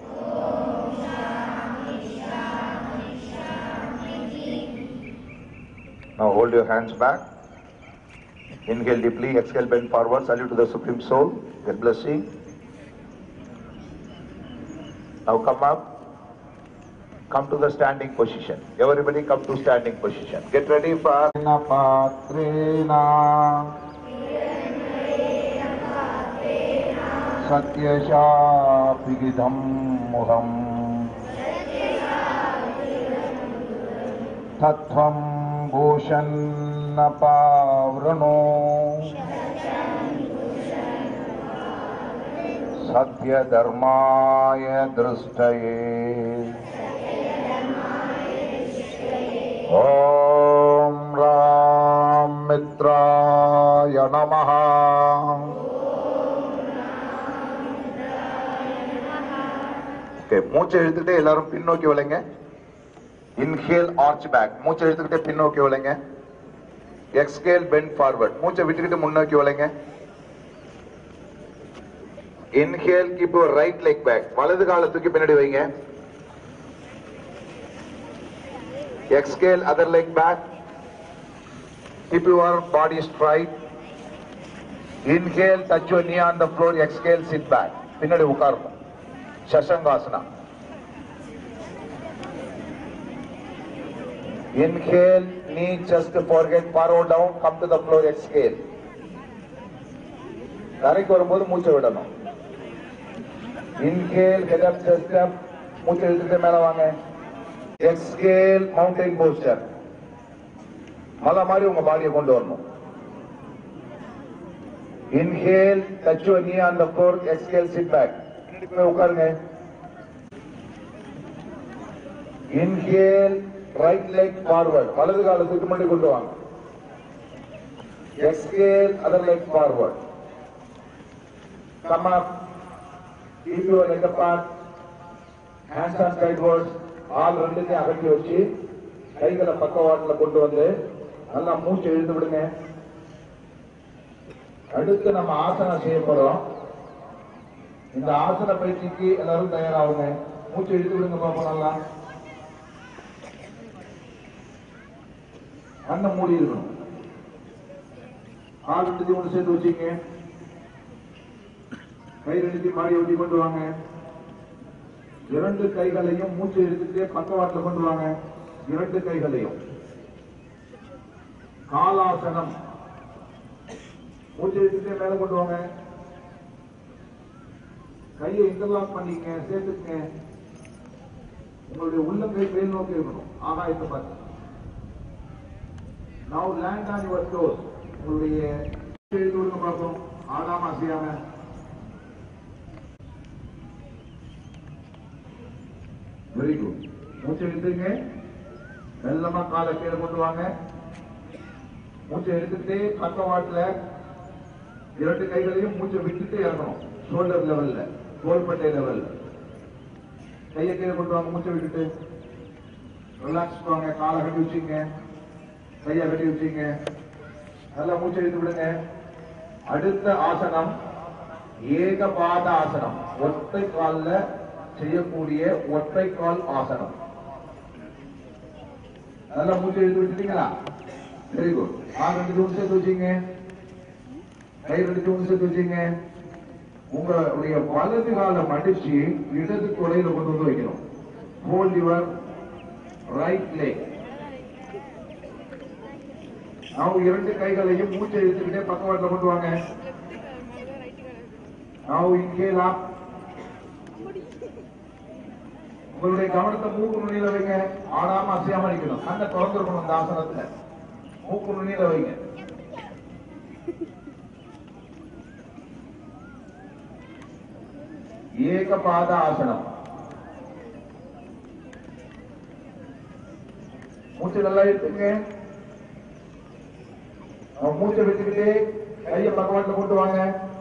Now hold your hands back. Inhale deeply, exhale, bend forward, salute to the Supreme Soul. Get blessing. Now come up. Come to the standing position. Everybody come to standing position. Get ready for Patrena. सत्यशापिगिधं मुहम् तत्त्वं भूषन्न पावृणो सत्यधर्माय दृष्टये ॐ राम मित्राय नमः okay மூச்சை இழுத்துக்கிட்டே எல்லாரும் பின்னோக்கி விளைங்க inhale arch back மூச்சை இழுத்துக்கிட்டே பின்னோக்கி விளைங்க exhale bend forward மூச்சை விட்டுக்கிட்டு முன்னோக்கி விளைங்க inhale keep your right leg back வலது காலை தூக்கி பின்னாடி வைங்க exhale other leg back keep your body straight inhale touch your knee on the floor exhale sit back பின்னாடி உட்காரணும் Shashangasana. Inhale, knee, chest, forehead, furrow down, come to the floor, exhale. தரைக்கு வரும்போது மூச்சை விடணும் inhale head up chest up மூச்சை இழுத்துட்டு மேல வாங்க எக்ஸ்ஹேல் மவுண்டைன் போஸ்டர் மலை மாதிரி உங்க பாடியை கொண்டு வரணும் inhale touch your knee on the floor exhale sit back போய் உட்காருங்க இன்ஹேல் ரைட் லெக் ஃபார்வர்ட் வலது காலை தூக்கி முன்னாடி கொண்டு வாங்க exhale other leg forward come up keep your leg apart hands on sidewards all ரெண்டுத்தையும் அகட்டி வச்சு கைகளை பக்கவாட்டில் கொண்டு வந்து நல்லா மூச்சு இழுத்து விடுங்க அடுத்து நம்ம ஆசனம் செய்ய போறோம் இந்த ஆசன பயிற்சிக்கு எல்லாரும் தயாராகுங்க மூச்சு இழுத்து விடுங்க பாப்போம் நல்லா கண்ணை மூடி இருக்கணும் ஆள் ரெண்டு ஒன்று சேர்த்து வச்சுங்க கை ரெண்டுத்தையும் மாடி ஒட்டி கொண்டு வாங்க இரண்டு கைகளையும் மூச்சு இழுத்துட்டே பக்கவாட்டில் கொண்டு வாங்க இரண்டு கைகளையும் காலாசனம் மூச்சு இழுத்துட்டே மேல கொண்டு வாங்க கையை இன்டர்லாக் பண்ணிக்க சேர்த்துக்க உங்களுடைய உள்ளங்கை மேல் நோக்கி இருக்கணும் ஆகாயத்தை பார்த்து now land on your toes உங்களுடைய எழுதி விடுங்க பார்ப்போம் ஆடாம அசையாம வெரி குட் மூச்சை எடுத்துங்க மெல்லமா காலை கீழே கொண்டு வாங்க மூச்சை எடுத்துக்கிட்டே பக்கவாட்டுல இரண்டு கைகளையும் மூச்சை விட்டுட்டு இறங்கணும் ஷோல்டர் லெவல்ல தோள்பட்டை லெவல்ல கையை கீழே கொண்டு வாங்க மூச்சை விட்டுட்டு ரிலாக்ஸ் வாங்க காலை கட்டி வச்சுங்க கையை கட்டி வச்சுங்க நல்லா மூச்சை இழுத்து விடுங்க அடுத்த ஆசனம் ஏகபாத ஆசனம் ஒற்றை கால்ல செய்யக்கூடிய ஒற்றை கால் ஆசனம் நல்லா மூச்சை இழுத்து விட்டுட்டீங்களா வெரி குட் ஆ ரெண்டு தூண் சேர்த்து வச்சுங்க கை ரெண்டு தூண் சேர்த்து வச்சுங்க உங்களுடைய வலது காலை மடிச்சு இடது தொலைல கொண்டு வந்து வைக்கணும் ஹோல்ட் யுவர் ரைட் leg அவங்க இரண்டு கைகளையும் மூச்சை இழுத்துக்கிட்டே பக்கவாட்டில் கொண்டு வாங்க now inhale up உங்களுடைய கவனத்தை மூக்கு நுனியில வைங்க ஆடாம அசையாம நிக்கணும் கண்ணை திறந்துருக்கணும் இந்த ஆசனத்துல மூக்கு நுனியில வைங்க ஏகபாத ஆசனம் மூச்சு நல்லா எடுத்துங்க அவன் மூச்சை விட்டுக்கிட்டே கையை பக்கவாட்டில் கொண்டு வாங்க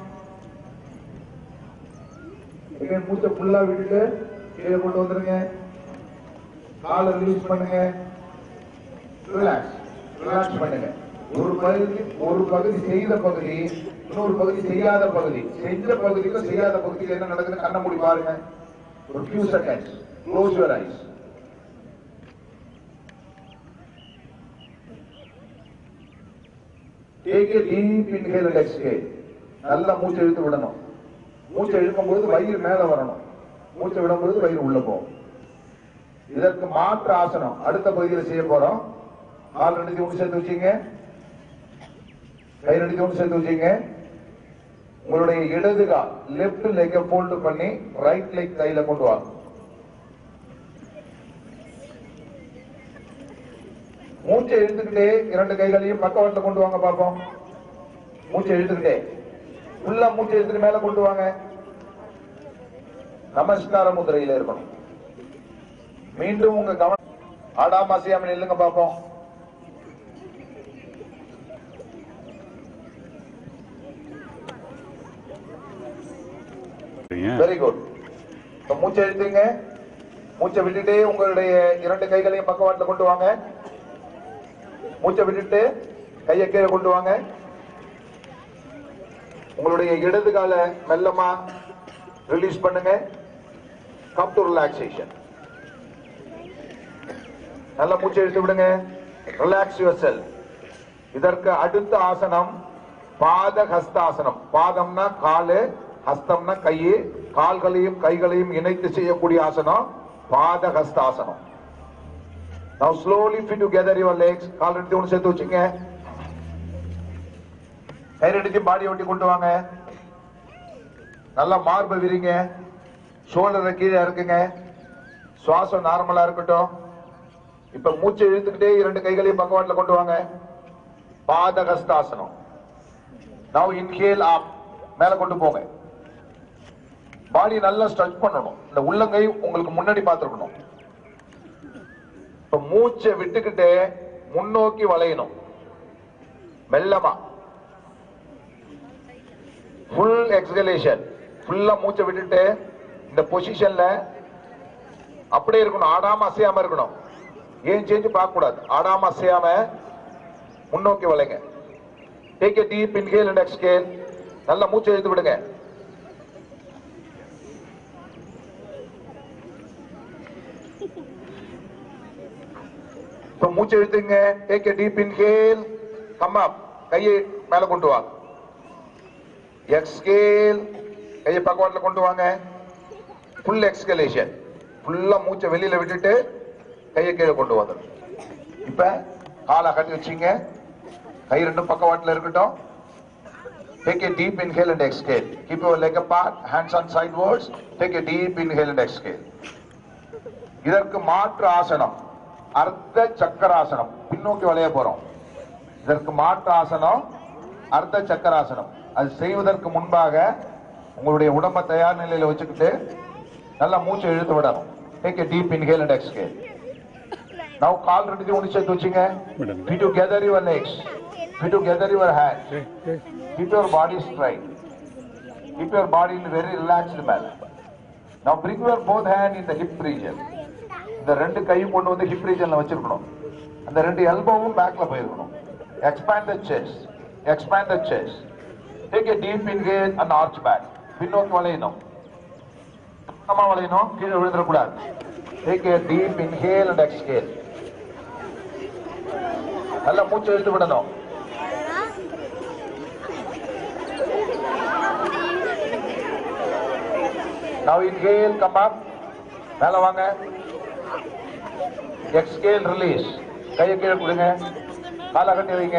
இங்க மூச்சை ஃபுல்லா விட்டுட்டு கீழே கொண்டு வந்துருங்க காலை ரிலீஸ் பண்ணுங்க ரிலாக்ஸ் ரிலாக்ஸ் பண்ணுங்க ஒரு பகுதி ஒரு பகுதி செய்த பகுதி இன்னொரு பகுதி செய்யாத பகுதி செஞ்ச பகுதிக்கும் செய்யாத பகுதிக்கு என்ன நடக்குது கண்ண மூடி பாருங்க ஒரு few seconds close your eyes take a deep inhale and exhale நல்லா மூச்சை இழுத்து விடணும் மூச்சை இழுக்கும் பொழுது வயிறு மேல வரணும் மூச்சை விடும் பொழுது வயிறு உள்ள போகும் இதற்கு மாற்று ஆசனம் அடுத்த பகுதியில் செய்ய போறோம் கால் ரெண்டு ஒன்று சேர்த்து வச்சீங்க கை ரெண்டு ஒன்று சேர்த்து வச்சீங்க உங்களுடைய இடது கால் லெஃப்ட் லெக்கை ஃபோல்டு பண்ணி ரைட் லெக் கையில கொண்டு வாங்க மூச்சை இழுத்துக்கிட்டே இரண்டு கைகளையும் பக்கவாட்டில் கொண்டு வாங்க பாப்போம் மூச்சை இழுத்துக்கிட்டே ஃபுல்லா மூச்சை இழுத்துட்டு மேல கொண்டு வாங்க நமஸ்கார முதிரையில இருக்கணும் மீண்டும் உங்க கவனம் ஆடாம அசையாம நில்லுங்க பாப்போம் வெரி குட் மூச்சை இழுத்துங்க மூச்சை விட்டுட்டே உங்களுடைய இரண்டு கைகளையும் பக்கவாட்டில் கொண்டு வாங்க மூச்சை விட்டுட்டு கையை கீழே கொண்டு வாங்க உங்களுடைய இடது கால மெல்லமா ரிலீஸ் பண்ணுங்க கம் டு ரிலாக்ஸேஷன் நல்லா மூச்சை இழுத்து விடுங்க ரிலாக்ஸ் யுவர் செல் இதற்கு அடுத்த ஆசனம் பாத ஹஸ்தாசனம் பாதம்னா காலு ஹஸ்தம்னா கை கால்களையும் கைகளையும் இணைத்து செய்யக்கூடிய ஆசனம் பாத ஹஸ்தாசனம் Now slowly fit together your legs. கால் ரெண்டு ஒன்று சேர்த்து வச்சுங்க கை ரெண்டுத்தையும் பாடி ஒட்டி கொண்டு வாங்க நல்லா மார்பை விரிங்க ஷோல்டரை கீழே இருக்குங்க சுவாசம் நார்மலா இருக்கட்டும் இப்ப மூச்சை இழுத்துக்கிட்டே இரண்டு கைகளையும் பக்கவாட்டில் கொண்டு வாங்க பாதகஸ்தாசனம் நவ் இன்ஹேல் ஆப் மேல கொண்டு போங்க பாடி நல்லா ஸ்ட்ரெச் பண்ணணும் இந்த உள்ளங்கை உங்களுக்கு முன்னாடி பார்த்துருக்கணும் இப்ப மூச்சை விட்டுக்கிட்டு முன்னோக்கி வளையணும் மெல்லமா ஃபுல் எக்ஸலேஷன் ஃபுல்லா மூச்சை விட்டுட்டு இந்த பொசிஷன்ல அப்படியே இருக்கணும் ஆடாம அசையாம இருக்கணும் ஏன் சேஞ்சு பார்க்க கூடாது ஆடாம அசையாம முன்னோக்கி வளைங்க take a deep inhale and exhale நல்லா மூச்சை இழுத்து விடுங்க இப்ப மூச்சை இழுத்துங்க take a deep inhale come up கையை மேல கொண்டு வாங்க எக்ஸ்கேல் கையை பக்கவாட்டில் கொண்டு வாங்க ஃபுல் எக்ஸ்கலேஷன் ஃபுல்லா மூச்சை வெளியில விட்டுட்டு கையை கீழே கொண்டு வந்துடும் இப்ப காலை கட்டி வச்சீங்க கை ரெண்டும் பக்கவாட்டில் இருக்கட்டும் Take a deep inhale and exhale. Keep your leg apart, hands on sidewards. Take a deep inhale and exhale. இதற்கு மாற்று ஆசனம் அர்த்த சக்கராசனம் பின்னோக்கி வளைய போறோம் இதற்கு மாற்று ஆசனம் அர்த்த சக்கராசனம் அது செய்வதற்கு முன்பாக உங்களுடைய உடம்ப தயார் நிலையில வச்சுக்கிட்டு நல்லா மூச்சை இழுத்து விடணும் take a deep inhale and exhale. Now கால் ரெண்டு ஒன்று சேர்த்து வச்சுங்க Feet together your legs. Feet together your hands. Keep your body straight. Keep your body in very relaxed manner. Now bring your both hand in the hip region. இந்த ரெண்டு கையும் கொண்டு வந்து ஹிப் ரீஜன்ல வச்சிருக்கணும் அந்த ரெண்டு எல்போவும் பேக்ல போயிருக்கணும் expand the chest expand the chest take a deep inhale and arch back பின்னோக்கி வளையணும் பக்கமா வளையணும் கீழே விழுந்துடக்கூடாது take a deep inhale and exhale நல்லா மூச்சு இழுத்து விடணும் Now inhale, come up. மேல வாங்க எக்ஸ்கேல் ரிலீஸ் கையை கீழே கொடுங்க காலை கட்டி வைங்க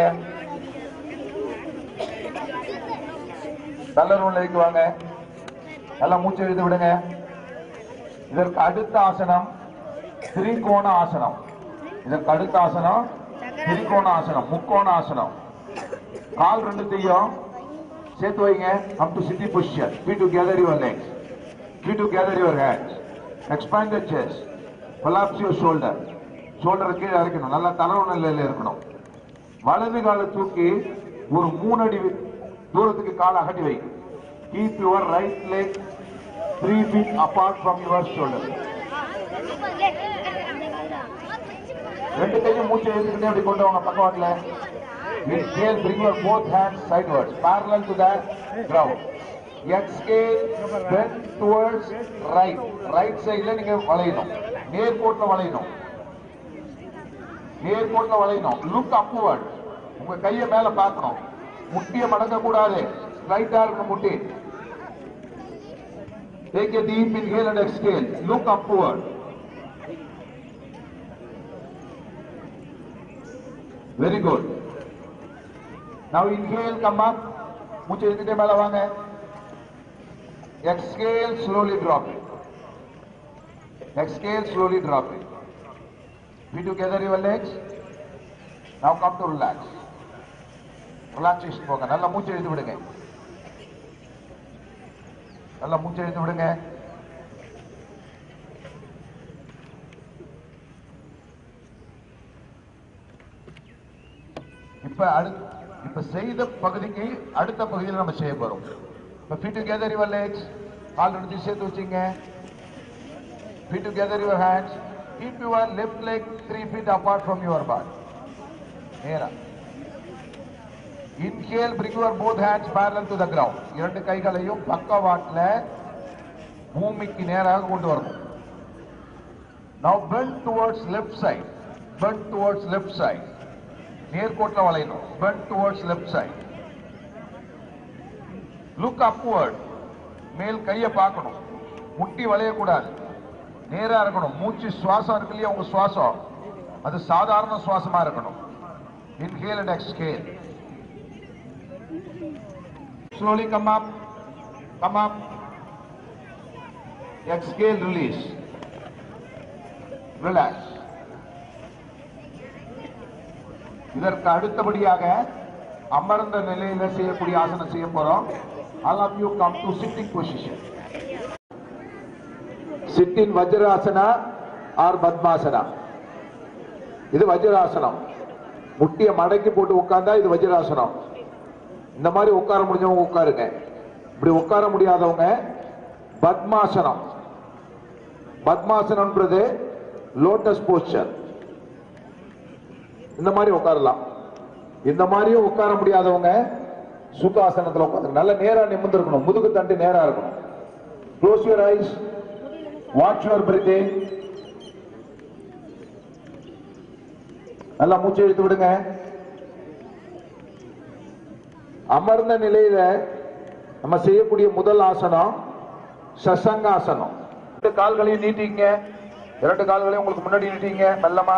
நல்ல நிலைக்கு வாங்க நல்லா மூச்சு இழுத்து விடுங்க இதற்கு அடுத்த ஆசனம் திரிகோண ஆசனம் இதற்கு அடுத்த ஆசனம் திரிகோண ஆசனம் முக்கோண ஆசனம் கால் ரெண்டுத்தையும் சேர்த்து வைங்க up to sitting position feet together your legs feet together your hands expand the chest collapse your shoulder shoulder கீழே இறக்கணும் நல்லா தளவு நிலையில இருக்கணும் வலது காலை தூக்கி ஒரு மூணு அடி தூரத்துக்கு காலை அகட்டி வை keep your right leg three feet apart from your shoulder ரெண்டு கையும் மூச்சை எடுத்துக்கிட்டே அப்படி கொண்டு வாங்க பக்கவாட்டில் Inhale, bring your both hands sideways, parallel to the ground. Exhale, bend towards right. Right sideல நீங்க வளையணும் நேர்கோட்டில் வளையணும் நேர்கோட்டில் வளையணும் லுக் அப்வர்ட் உங்க கையை மேல பார்க்கணும் முட்டியை மடங்க கூடாது ஸ்ட்ரைட்டா இருக்கணும் முட்டி Take a deep inhale and exhale. Look upward. Very good. Now inhale, come up. மூச்சு எடுத்துட்டே மேல வாங்க exhale slowly drop it exhale slowly drop it feet together your legs now come to relax relaxation போங்க நல்லா மூச்சு எழுதி விடுங்க நல்லா மூச்சு எழுதி விடுங்க இப்ப அடுத்த இப்ப செய்த பகுதிக்கு அடுத்த பகுதியில் நம்ம செய்ய போறோம் இப்ப feet together your legs கால் ரெண்டு சேர்த்து வச்சுங்க feet together your hands keep your left leg three feet apart from your body நேரா inhale bring your both hands parallel to the ground இரண்டு கைகளையும் பக்கவாட்டுல பூமிக்கு நேராக கொண்டு வரணும் now bend towards left side bend towards left side நேர்கோட்டில் வளையணும் bend towards left side look upward மேல் கையை பார்க்கணும் முட்டி வளையக்கூடாது நேரா இருக்கணும் மூச்சு சுவாசம் இருக்கு இல்லையா உங்க சுவாசம் அது சாதாரண சுவாசமா இருக்கணும் inhale and exhale slowly come up come up exhale release relax இதற்கு அடுத்தபடியாக அமர்ந்த நிலையில செய்யக்கூடிய ஆசனம் செய்ய போறோம் all of you come to sitting position sit in Vajrasana or Padmasana இது வஜ்ராசனம் முட்டிய மடக்கி போட்டு உட்கார்ந்தா இது வஜ்ராசனம் இந்த மாதிரி உட்கார முடிஞ்சவங்க உட்காருங்க இப்படி உட்கார முடியாதவங்க பத்மாசனம் பத்மாசனம்ன்றது லோட்டஸ் போஸ்டர் இந்த மாதிரி உட்காரலாம் இந்த மாதிரியும் உட்கார முடியாதவங்க சுகாசனத்துல உட்காந்து நல்ல நேரா நிமிர்ந்து இருக்கணும் முதுகு தண்டு நேரா இருக்கணும் close your eyes watch your breathing நல்லா மூச்சு இழுத்து விடுங்க அமர்ந்த நிலையில நம்ம செய்யக்கூடிய முதல் ஆசனம் சசங்காசனம் ரெண்டு கால்களையும் நீட்டிங்க இரண்டு கால்களையும் உங்களுக்கு முன்னாடி நீட்டிங்க மெல்லமா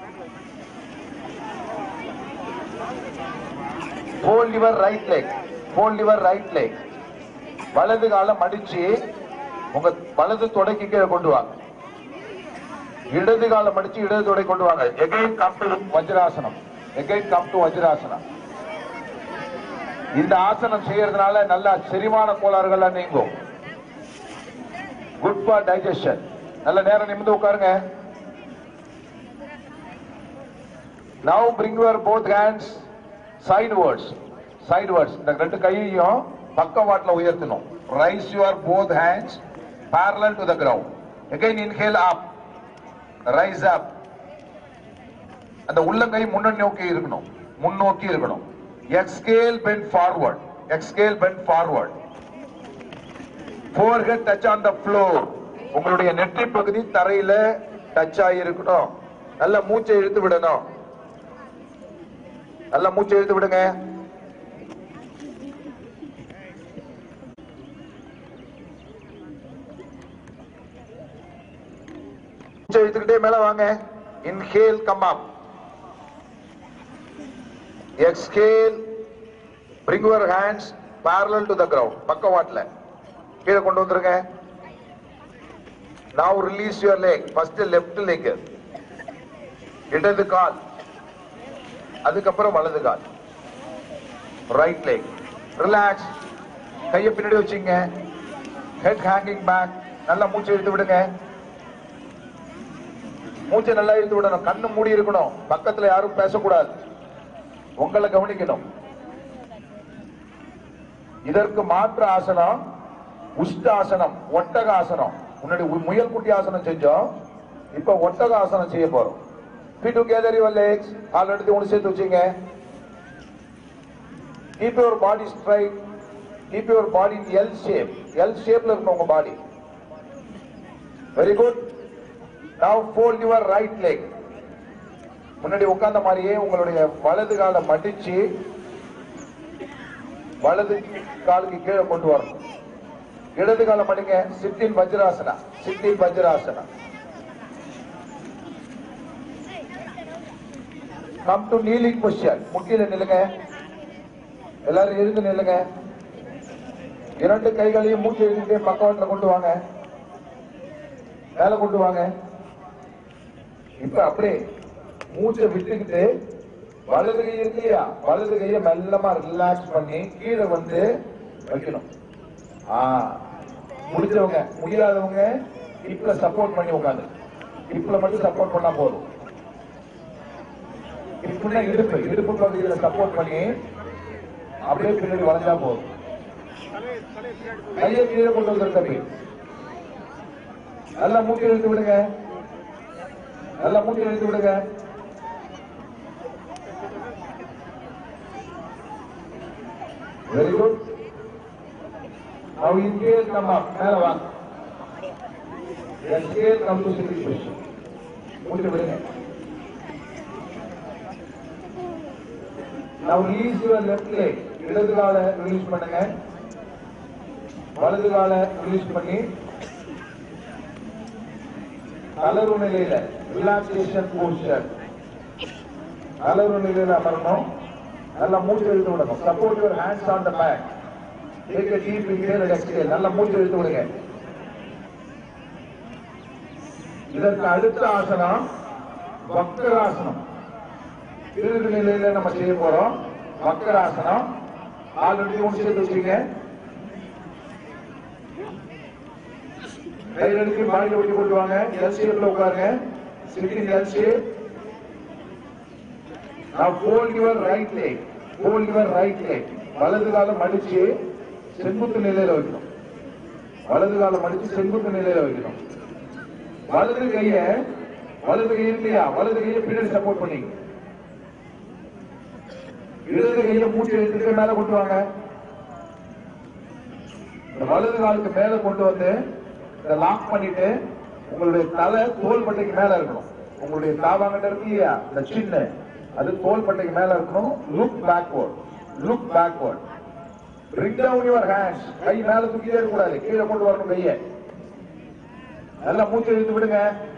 fold your right leg fold your right leg வலது காலை மடிச்சு உங்க வலது தொடைக்கு கீழே கொண்டு வாங்க இடது காலை மடிச்சு இடது தொடை கொண்டு வாங்க again come to Vajrasanam again come to Vajrasanam இந்த ஆசனம் செய்யறதுனால நல்ல செரிமான கோளாறுகள்லாம் நீங்கும் குட் ஃபார் டைஜஷன் நல்ல நேரம் நிமிந்து உட்காருங்க now bring your both hands sidewards sidewards இந்த ரெண்டு கையையும் பக்கவாட்டில் உயர்த்தணும் raise your both hands parallel to the ground again inhale up raise up அந்த உள்ளங்கை முன்னோக்கி நோக்கி இருக்கணும் முன்னோக்கி இருக்கணும் exhale bend forward exhale bend forward forehead touch on the floor உங்களுடைய நெற்றி பகுதி தரையில டச் ஆகி இருக்கணும் நல்ல மூச்சை இழுத்து விடணும் நல்ல மூச்சை இழுத்து விடுங்க மூச்சை இழுத்துக்கிட்டே மேல வாங்க inhale come up exhale bring your hands parallel to the ground பக்கவாட்ல கீழே கொண்டு வந்துருங்க now release your leg first left leg இடது கால் அதுக்கப்புறம் வலது கால் ரைட் leg ரிலாக்ஸ் கையை பின்னாடி வச்சுங்க ஹெட் ஹேங்கிங் பேக் நல்லா மூச்சு இழுத்து விடுங்க மூச்சை நல்லா இழுத்து விடணும் கண்ணு மூடி இருக்கணும் பக்கத்துல யாரும் பேசக்கூடாது உங்களை கவனிக்கணும் இதற்கு மாற்று ஆசனம் உஷ்ட ஆசனம் ஒட்டக ஆசனம் முன்னாடி உ- முயல் குட்டி ஆசனம் செஞ்சோம் இப்ப ஒட்டக ஆசனம் செய்ய போறோம் feet together your legs கால் எடுத்து ஒன்று சேர்த்து வச்சுங்க keep your body straight keep your body in L shape L shapeல இருக்கணும் உங்க body very good now fold your right leg முன்னாடி உட்கார்ந்த மாதிரியே உங்களுடைய வலது காலை மடிச்சு வலது காலுக்கு கீழே கொண்டு வரணும் இடது காலை மடிங்க sit in Vajrasana sit in Vajrasana come to kneeling position முட்டியில நில்லுங்க எல்லாரும் எழுந்து நில்லுங்க இரண்டு கைகளையும் மூச்சு எழுதிட்டே பக்கவாட்டில் கொண்டு வாங்க மேல கொண்டு வாங்க இப்ப அப்படியே மூச்சை விட்டுக்கிட்டு வலது கை இருக்கு இல்லையா வலது கையை மெல்லமா ரிலாக்ஸ் பண்ணி கீழே வந்து வைக்கணும் ஆ முடிஞ்சவங்க முடியாதவங்க இப்ப சப்போர்ட் பண்ணி உட்காந்து இப்பல மட்டும் சப்போர்ட் பண்ணா போதும் இப்படின்னா இடுப்பு இடுப்பு பகுதியில சப்போர்ட் பண்ணி அப்படியே பின்னாடி வளைஞ்சா போதும் கையை கீழே கொண்டு வந்துரு தம்பி நல்லா மூச்சு இழுத்து விடுங்க நல்லா மூச்சு இழுத்து விடுங்க very good Now inhale, come up. மேல வாங்க. Exhale, come to sitting position. மூச்சு விடுங்க. Now release your left leg. இடது கால ரிலீஸ் பண்ணுங்க வலது கால ரிலீஸ் பண்ணி தளர்வு நிலையில ரிலாக்ஸேஷன் போஸ்டர் தளர்வு நிலையில அமரணும் நல்லா மூச்சு இழுத்து விடணும் support your hands on the back Take a deep inhale and exhale. நல்ல மூச்சு இழுத்து விடுங்க இதற்கு அடுத்த ஆசனம் வக்கராசனம் இறுதி நிலையில நம்ம செய்ய போறோம் வக்கராசனம் ஆல்ரெடி ஒன்று சேர்த்து வச்சுங்க கை எடுத்து பாடியில் ஒட்டி கொண்டு வாங்க எல் ஷேப்ல உட்காருங்க சிட்டிங் எல் ஷேப் நான் fold your right leg fold your right leg வலது காலம் மடிச்சு செங்குத்து நிலையில வைக்கணும் வலது காலம் மடிச்சு செங்குத்து நிலையில வைக்கணும் வலது கைய வலது கை இருக்கு இல்லையா வலது கையை பின்னாடி சப்போர்ட் பண்ணிங்க இடது கையை மூச்சு எடுத்துட்டு மேல கொண்டு வாங்க இந்த வலது காலுக்கு மேல கொண்டு வந்து இதை லாக் பண்ணிட்டு உங்களுடைய தலை தோல் பட்டைக்கு மேல இருக்கணும் உங்களுடைய தாவாங்கிட்ட இருக்கு இல்லையா இந்த சின்ன அது தோல் பட்டைக்கு மேல இருக்கணும் look backward look backward bring down your hands கை மேல தூக்கிட்டே இருக்க கூடாது கீழே கொண்டு வரணும் கையை நல்லா மூச்சு இழுத்து விடுங்க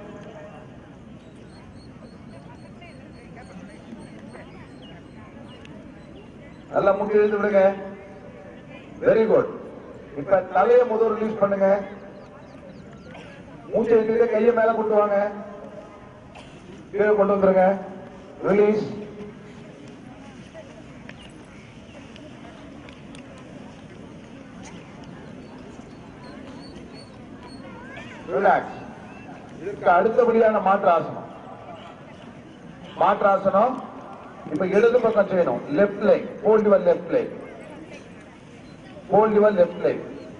நல்லா மூச்சு இழுத்து விடுங்க வெரி குட் இப்ப தலைய முதல் ரிலீஸ் பண்ணுங்க மூச்சை இழுத்துட்டு கையை மேல கொண்டு வாங்க கீழே கொண்டு வந்துருங்க ரிலீஸ் ரிலாக்ஸ் இதுக்கு அடுத்தபடியான மாற்று ஆசனம் மாற்று ஆசனம் இப்ப இடது பக்கம் செய்யணும் left leg hold your left leg hold your left leg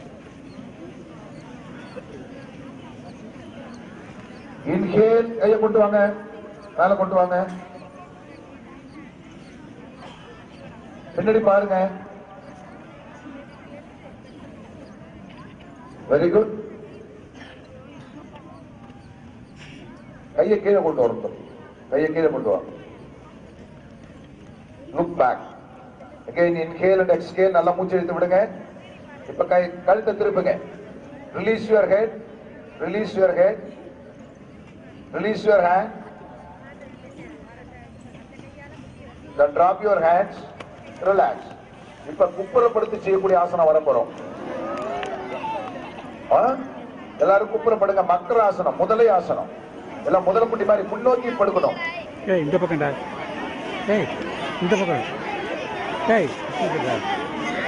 இன்ஹேல் கையை கொண்டு வாங்க மேல கொண்டு வாங்க பின்னாடி பாருங்க வெரி குட் கையை கீழே கொண்டு வரணும் கையை கீழே கொண்டு வா look back again inhale and exhale நல்லா மூச்சு இழுத்து விடுங்க இப்ப கை கழுத்தை திருப்புங்க release your head release your head release your hand then drop your hands relax இப்ப குப்புறப்படுத்தி செய்யக்கூடிய ஆசனம் வர போறோம் ஆ? எல்லாரும் குப்புறப்படுங்க மக்கர ஆசனம் முதலை ஆசனம் எல்லாம் முதல குட்டி மாதிரி முன்னோக்கி படுக்கணும் ஏய் இந்த பக்கம்டா ஏய் இந்த பக்கம் ஏய் இந்த பக்கம்.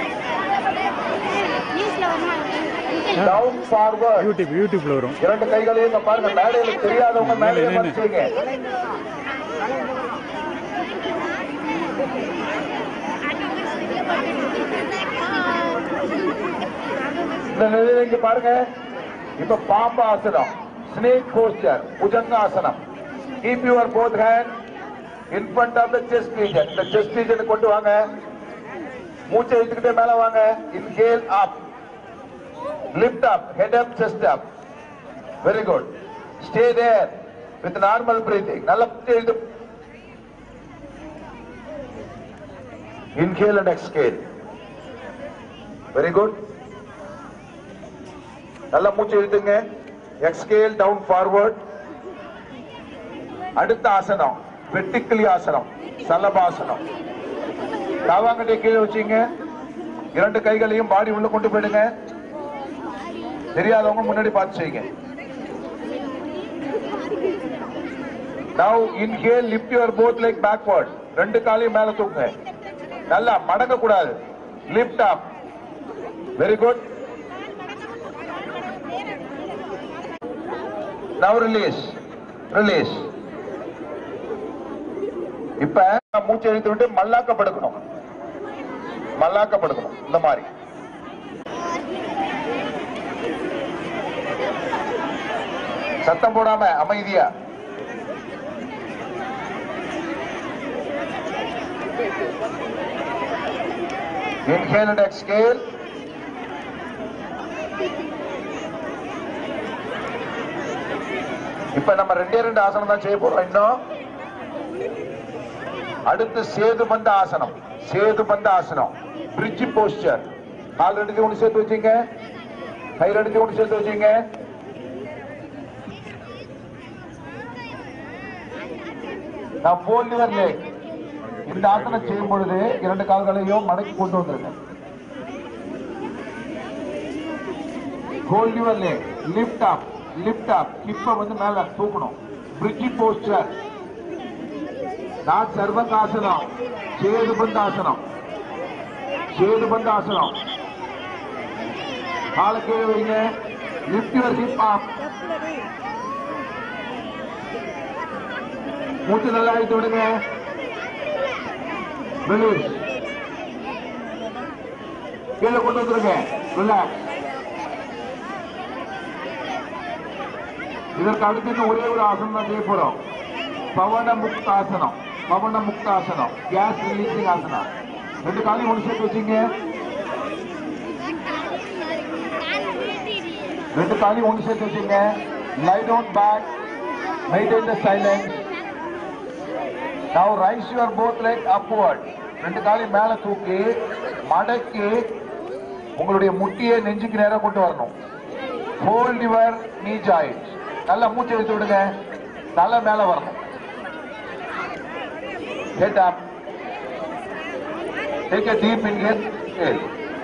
நியூஸ்ல வருமா டவுன் ஃபார்வர்ட் யூடியூப் யூடியூப்ல வரும் இரண்டு கைகளையும் இங்க பாருங்க மேடையில தெரியாதவங்க மேடையில நின்னு. மறைச்சுங்க இந்த நிலையில இங்க பாருங்க இப்ப பாம்பு ஆசனம் ஸ்னேக் போஸ்டர் புஜங்க ஆசனம் keep your both hand in front of the chest region இந்த செஸ்ட் ரீஜன் கொண்டு வாங்க மூச்சை இழுத்துக்கிட்டே மேல வாங்க inhale up lift up head up chest up very good stay there with normal breathing நல்ல மூச்சை இழுத்து inhale and exhale very good நல்ல மூச்சு இழுத்துங்க எக்ஸ்கேல் டவுன் ஃபார்வர்ட் அடுத்த ஆசனம் வெட்டிக்கிளி ஆசனம் சலபாசனம் தாவாங்கட்டை கீழே வச்சீங்க இரண்டு கைகளையும் பாடி உள்ள கொண்டு போயிடுங்க தெரியாதவங்க முன்னாடி பார்த்து செய்யுங்க now inhale lift your both like backward ரெண்டு காலையும் மேல தூக்குங்க நல்லா மடங்க கூடாது lift up very good now release release இப்ப மூச்சை இழுத்து விட்டு மல்லாக்க படுக்கணும் மல்லாக்க படுக்கணும் இந்த மாதிரி சத்தம் போடாம அமைதியா Inhale and exhale. இப்ப நம்ம ரெண்டே ரெண்டு ஆசனம் தான் செய்ய போறோம் இன்னும் அடுத்து சேது பந்த ஆசனம் சேது பந்த ஆசனம் பிரிட்ஜ் போஸ்டர் கால் ரெண்டுத்தையும் ஒன்று சேர்த்து வச்சுங்க கை ரெண்டுத்தையும் ஒன்று சேர்த்து வச்சுங்க நான் போல் யுவர் leg இந்த ஆசனம் செய்யும் பொழுது இரண்டு கால்களையும் மடக்கி கொண்டு வந்துருங்க hold your leg lift up lift up ஹிப்ப வந்து மேல தூக்கணும் பிரிட்ஜ் போஸ்டர் நான் சர்வகாசனம் சேது பந்தாசனம் சேது பந்தாசனம் காலை கீழே வைங்க லிஃப்ட் யுவர் ஹிப் அப் மூச்சு நல்லா அழுத்தி விடுங்க ரிலீஸ் கீழே கொண்டு வந்துருங்க ரிலாக்ஸ் இதற்கு அடுத்து இன்னும் ஒரே ஒரு ஆசனம் தான் செய்ய போறோம் பவன முக்தாசனம் பவன முக்தாசனம் கேஸ் ரிலீசிங் ஆசனம் ரெண்டு காலையும் ஒன்று சேர்த்து வச்சுங்க ரெண்டு காலையும் ஒன்று சேர்த்து வச்சுங்க lie down back maintain the silence now raise your both like upward ரெண்டு காலையும் மேல தூக்கி மடக்கி உங்களுடைய முட்டியை நெஞ்சுக்கு நேரம் கொண்டு வரணும் ஹோல்ட் யுவர் நீ ஜாயிண்ட் நல்லா மூச்சை எடுத்து விடுங்க தலை மேல வரணும் head up take a deep inhale exhale.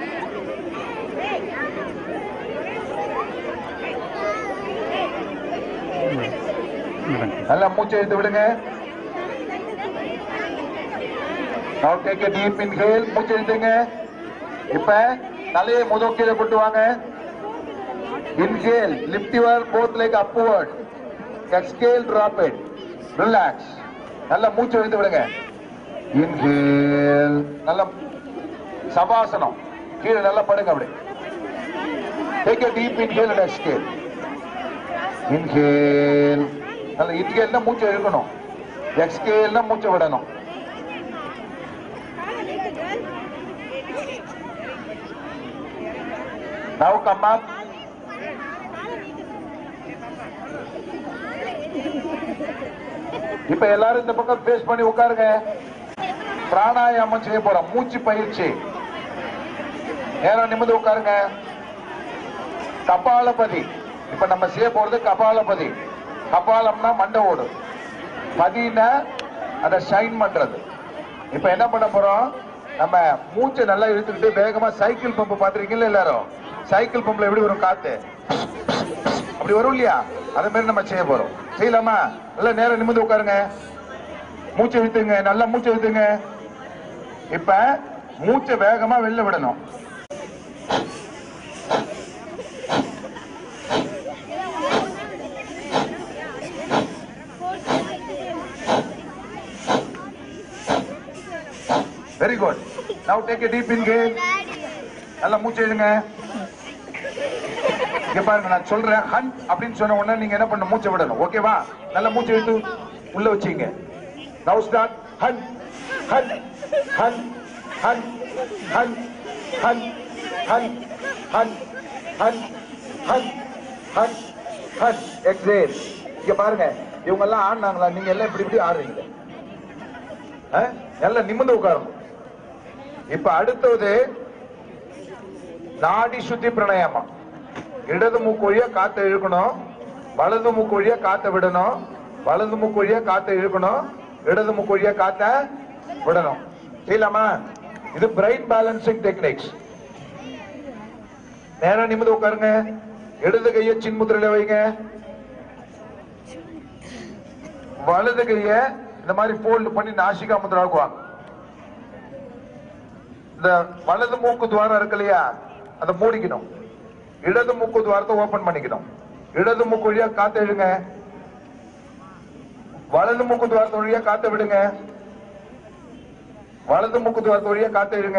நல்லா மூச்சை எடுத்து விடுங்க Now take a deep inhale மூச்சை எடுத்துங்க இப்ப தலையை முதல் கொண்டு வாங்க Inhale, lift your both leg upward. Exhale, drop it. Relax. நல்ல மூச்சு எடுத்து விடுங்க இன்ஹேல் நல்ல சபாசனம் கீழே நல்லா படுங்க அப்படி take a deep inhale and exhale. Inhale நல்ல இன்ஹேல்னா மூச்சை இழுக்கணும் எக்ஸ்கேல்னா மூச்சை விடணும் Now come up. இப்ப எல்லாரும் இந்த பக்கம் ஃபேஸ் பண்ணி உட்காருங்க பிராணாயாமம் செய்ய போறோம் மூச்சு பயிற்சி நேரம் நிமிந்து உட்காருங்க கபாலபதி இப்ப நம்ம செய்ய போறது கபாலபதி கபாலம்னா மண்டை ஓடு பதினா அதை ஷைன் பண்றது இப்ப என்ன பண்ண போறோம் நம்ம மூச்சை நல்லா இழுத்துக்கிட்டு வேகமா சைக்கிள் பம்ப் பாத்திருக்கீங்களா எல்லாரும் சைக்கிள் பம்ப்ல எப்படி வரும் காத்து அப்படி வரும் இல்லையா அதே மாதிரி நம்ம செய்ய போறோம் செய்யலாமா நல்லா நேரம் நிமிந்து உட்காருங்க மூச்சை இழுத்துங்க நல்லா மூச்சை இழுத்துங்க இப்ப மூச்சை வேகமா வெளில விடணும் very good now take a deep inhale நல்லா மூச்சு எழுங்க இங்க பாருங்க நான் சொல்றேன் ஹன் அப்படின்னு சொன்ன உடனே நீங்க என்ன பண்ண மூச்சை விடணும் ஓகேவா நல்லா மூச்சு இழுத்து உள்ள வச்சுங்க நவ் ஸ்டார்ட் ஹன் ஹன் ஹன் ஹன் ஹன் ஹன் ஹன் ஹன் ஹன் ஹன் ஹன் ஹன் எக்ஸேல் இங்க பாருங்க இவங்க எல்லாம் ஆடினாங்களா நீங்க எல்லாம் இப்படி இப்படி ஆடுறீங்க ஆ? நல்லா நிமிர்ந்து உட்காரணும் இப்ப அடுத்தது நாடி சுத்தி பிரணயமா இடது மூக்கு வழியா காத்த இழுக்கணும் வலது மூக்கு வழியா காத்த விடணும் வலது மூக்கு வழியா காத்த இழுக்கணும் இடது மூக்கு வழியா காத்த விடணும் செய்யலாமா இது பிரைன் பேலன்சிங் டெக்னிக்ஸ் நேரா நிமிந்து உட்காருங்க இடது கையை சின்முத்திரையில வைங்க வலது கைய இந்த மாதிரி போல்டு பண்ணி நாசிகா முத்திராக்குவாங்க இந்த வலது மூக்கு துவாரம் இருக்கு இல்லையா அதை மூடிக்கணும் இடது மூக்கு துவாரத்தை ஓபன் பண்ணிக்கணும் இடது மூக்கு வழியா காத்த இழுங்க வலது மூக்கு துவாரத்து வழியா காத்த விடுங்க வலது மூக்கு துவாரத்து வழியா காத்த இழுங்க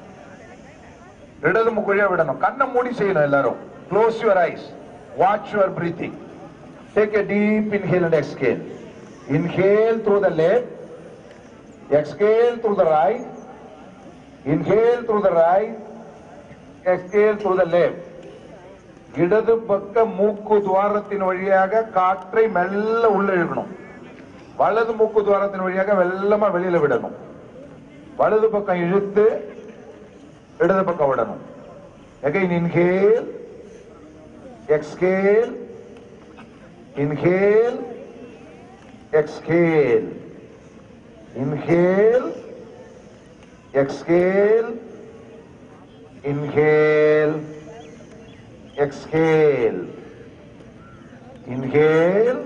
இடது மூக்கு வழியா விடணும் கண்ணை மூடி செய்யணும் எல்லாரும் close your eyes watch your breathing take a deep inhale and exhale inhale through the left exhale through the right inhale through the right exhale through the left இடது பக்க மூக்கு துவாரத்தின் வழியாக காற்றை மெல்ல உள்ள இழுக்கணும் வலது மூக்கு துவாரத்தின் வழியாக வெள்ளமா வெளியில விடணும் வலது பக்கம் இழுத்து இடது பக்கம் விடணும் again inhale exhale inhale exhale inhale exhale inhale exhale inhale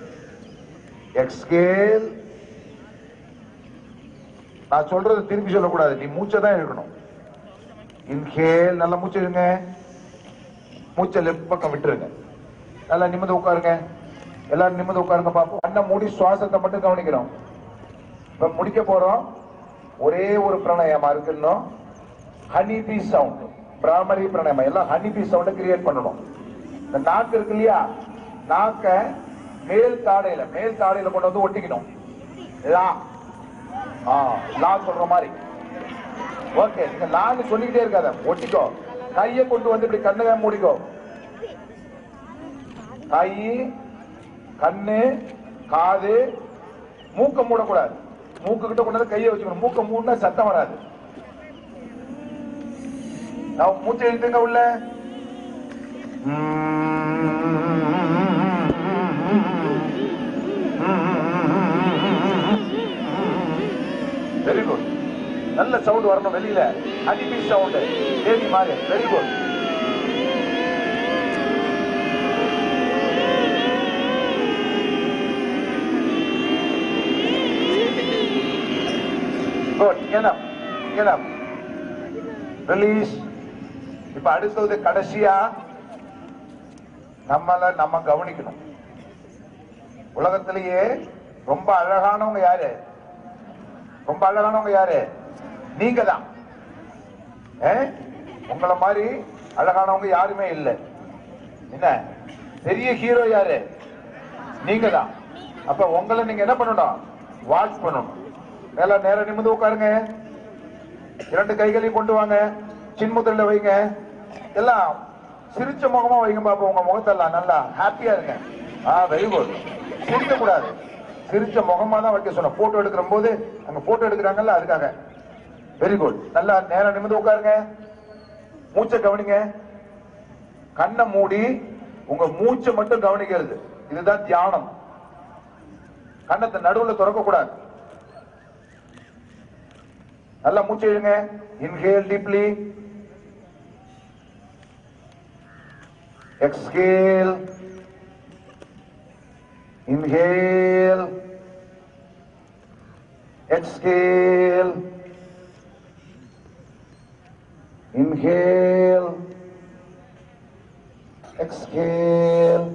exhale நான் சொல்றது திருப்பி சொல்லக்கூடாது நீ மூச்சை தான் இழுக்கணும் இன்ஹேல் நல்லா மூச்சு இழுங்க மூச்சை லெஃப்ட் பக்கம் விட்டுருங்க நல்லா நிமிர்ந்து உட்காருங்க எல்லாரும் நிமிர்ந்து உட்காருங்க பாப்போம் கண்ணை மூடி சுவாசத்தை மட்டும் கவனிக்கிறோம் இப்ப முடிக்க போறோம் ஒரே ஒரு பிராணாயாமா இருக்கு இன்னும் ஹனி பீ சவுண்ட் பிராமரி பிராணாயாமம் எல்லாம் ஹனி பீ சவுண்ட கிரியேட் பண்ணணும் இந்த நாக்கு இருக்கு இல்லையா நாக்க மேல் தாடையில மேல் தாடையில கொண்டு வந்து ஒட்டிக்கணும் லா ஆ லா சொல்ற மாதிரி ஓகே நீங்க லான்னு சொல்லிக்கிட்டே இருக்காத ஒட்டிக்கோ கையை கொண்டு வந்து இப்படி கண்ணை மூடிக்கோ கை கண்ணு காது மூக்க மூடக்கூடாது மூக்கு கிட்ட கொண்டு வந்து கையை வச்சுக்கணும் மூக்க மூடினா சத்தம் வராது நான் மூச்சை இழுத்துங்க உள்ள வெரி குட் நல்ல சவுண்ட் வரணும் வெளியில அடிபி சவுண்ட் தேடி மாறு very good good enough enough release இப்ப அடுத்தது கடைசியா நம்மள நம்ம கவனிக்கணும் உலகத்திலேயே ரொம்ப அழகானவங்க யாரு ரொம்ப அழகானவங்க யாரு நீங்க தான் உங்களை மாதிரி அழகானவங்க யாருமே இல்லை என்ன பெரிய ஹீரோ யாரு நீங்க தான் அப்ப உங்களை நீங்க என்ன பண்ணணும் வாட்ச் பண்ணணும் மேல நேர நிமிந்து உட்காருங்க இரண்டு கைகளையும் கொண்டு வாங்க சின்முத்திரையில வைங்க எல்லாம் சிரிச்ச முகமா வைங்க பாப்போம் உங்க முகத்தெல்லாம் நல்லா ஹாப்பியா இருங்க ஆ வெரி குட் சிரிக்க கூடாது சிரிச்ச முகமா தான் வைக்க சொன்ன போட்டோ எடுக்கிற போது அங்க போட்டோ எடுக்கிறாங்கல்ல அதுக்காக வெரி குட் நல்லா நேரம் நிமிந்து உட்காருங்க மூச்சை கவனிங்க கண்ணை மூடி உங்க மூச்சை மட்டும் கவனிக்கிறது இதுதான் தியானம் கண்ணத்தை நடுவுல திறக்க கூடாது நல்லா மூச்சு இழுங்க inhale deeply exhale inhale exhale inhale exhale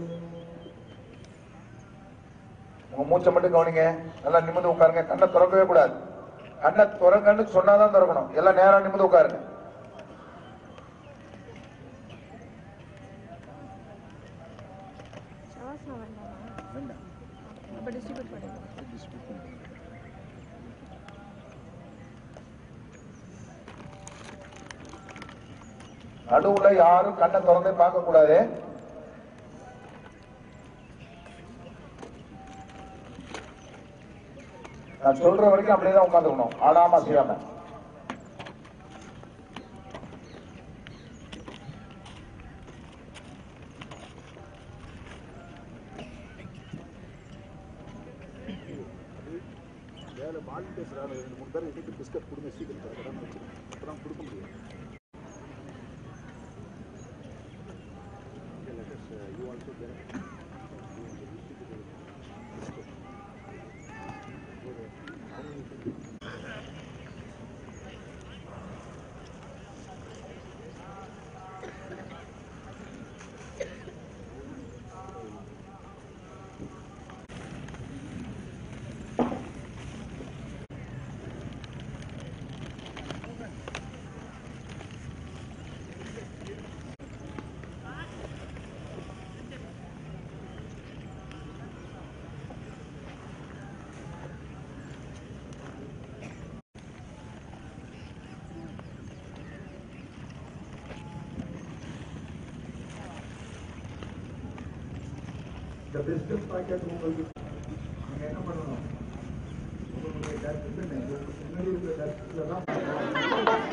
உங்க மூச்சை மட்டும் கவனிங்க நல்லா நிமிர்ந்து உட்காருங்க கண்ணை திறக்கவே கூடாது கண்ணை திறங்கன்னு சொன்னாதான் திறக்கணும் எல்லாம் நேரா நிமிர்ந்து உட்காருங்க நடுவுல யாரும் கண்ணை திறந்தே பார்க்க கூடாது நான் சொல்ற வரைக்கும் அப்படியே தான் உட்காந்துக்கணும் ஆடாம செய்யாம இந்த பிஸ்கட் பாக்கெட் உங்களுக்கு நீங்க என்ன பண்ணணும் உங்களுடைய டஸ்ட்பின் முன்னாடி இருக்கிற டஸ்ட்ல தான்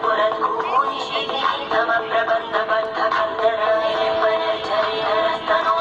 प्रबन्ध बद्ध कन्दराय निर्मल चरिहरस्तनो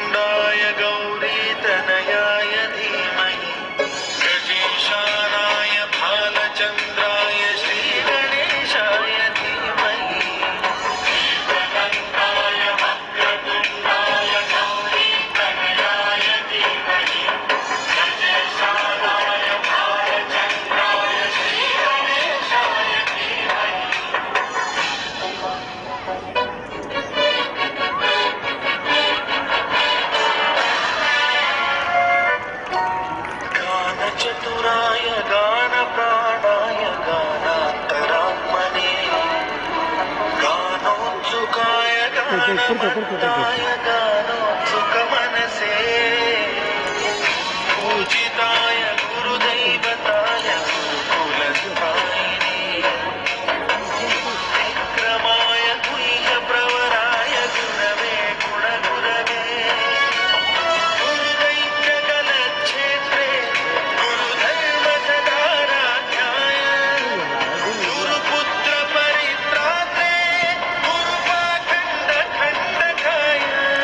वक्रतुण्डाय गौरीतनयाय धीमहि गजेशानाय भालचन्द्राय श्रीगणेशाय धीमहि गगन्ताय वक्रतुण्डाय गौरीतनयाय धीमहि गजेशानाय भालचन्द्राय श्रीगणेशाय धीमहि गानचतुराय गानप्राणाय गानान्तरात्मने गानोत्सुकाय गानमत्ताय गानोत्सुकमनसे पूजिताय गुरुदैवताय गुरुकुलस्थायिने विक्रमाय गुह्यप्रवराय गुणवे गुणगुरवे गुरुदैत्यगलक्षेत्रे गुरुधर्मसदाराध्याय गुरुपुत्रपरित्रात्रे गुरुपाखण्डखण्डकाय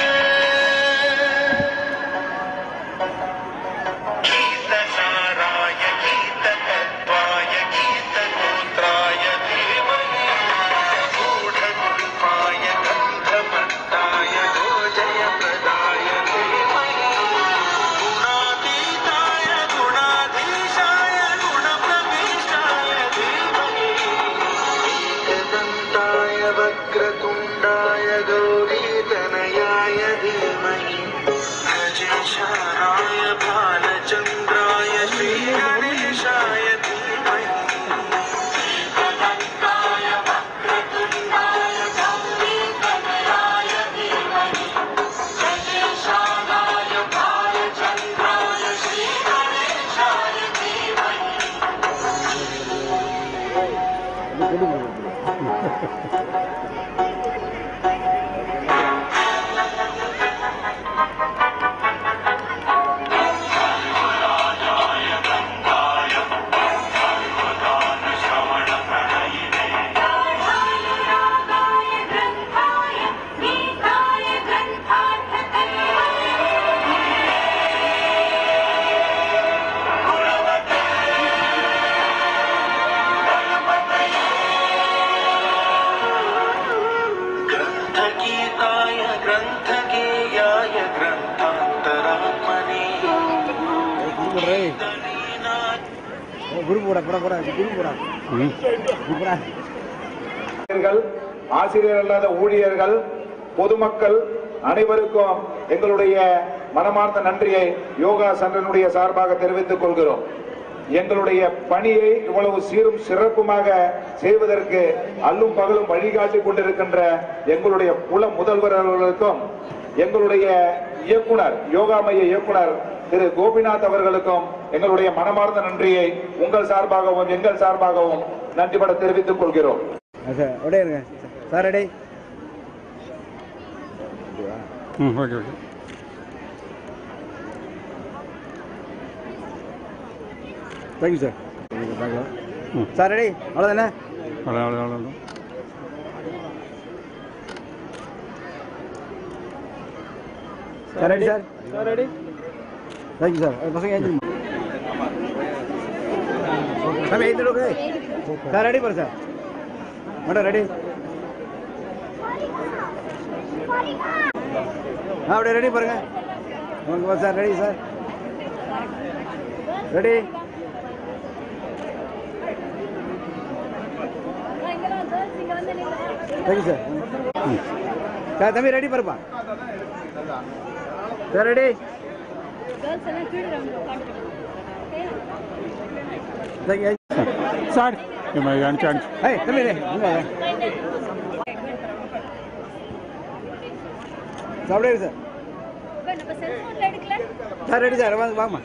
गीतसाराय गीततत्त्वाय गीतगोत्राय धीमहि गूढगुल्पाय गन्धमत्ताय गोजयप्रदाय धीमहि गुणातीताय गुणाधीशाय गुणप्रविष्टाय धीमहि एकदन्ताय वक्रतुण्डाय गौरीतनयाय धीमहि गजेशानाय भालचन्द्राय श्रीगणेशाय धीमहि एकदन्ताय वक्रतुण्डाय गौरीतनयाय धीमहि गजेशानाय भालचन्द्राय श्रीगणेशाय धीमहि ग्रन्थगीताय ग्रन्थगेयाय ग्रन्थान्तरात्मने குரு போட போட போட குரு போடா போடா ஆசிரியர்கள், ஆசிரியர் அல்லாத ஊழியர்கள் பொதுமக்கள் அனைவருக்கும் எங்களுடைய மனமார்ந்த நன்றியை யோகா சன்றனுடைய சார்பாக தெரிவித்துக் கொள்கிறோம் எங்களுடைய பணியை இவ்வளவு சீரும் சிறப்புமாக செய்வதற்கு அல்லும் பகலும் வழிகாட்டி கொண்டிருக்கின்ற எங்களுடைய குல முதல்வர் அவர்களுக்கும் எங்களுடைய இயக்குனர் யோகா மைய இயக்குனர் திரு கோபிநாத் அவர்களுக்கும் எங்களுடைய மனமார்ந்த நன்றியை உங்கள் சார்பாகவும் எங்கள் சார்பாகவும் நன்றிபட தெரிவித்துக் கொள்கிறோம் சார் அப்படியே இருங்க சார் ரெடி ம் ஓகே ஓகே தேங்க்யூ சார் ம் சார் ரெடி அவ்வளோதானே அவ்வளோ அவ்வளோ அவ்வளோ sir ready sir sir ready thank you sir பசங்க ஏஞ்சிருமா சார் எழுந்துடுங்க சார் ரெடி பாரு சார் மேடம் ரெடி ஆ அப்படியே ரெடி பாருங்க okay sir ready sir ready thank you sir ம் சார் தம்பி ரெடி பாருப்பா சார் ரெடி தேங்க்யூ சார் அனுப்பிச்சு அனுப்பிச்சு ஏய் தம்பி டேய், இங்க வா. சார் அப்படியே இரு சார் சார் ரெடி சார் வாங்க வாங்கம்மா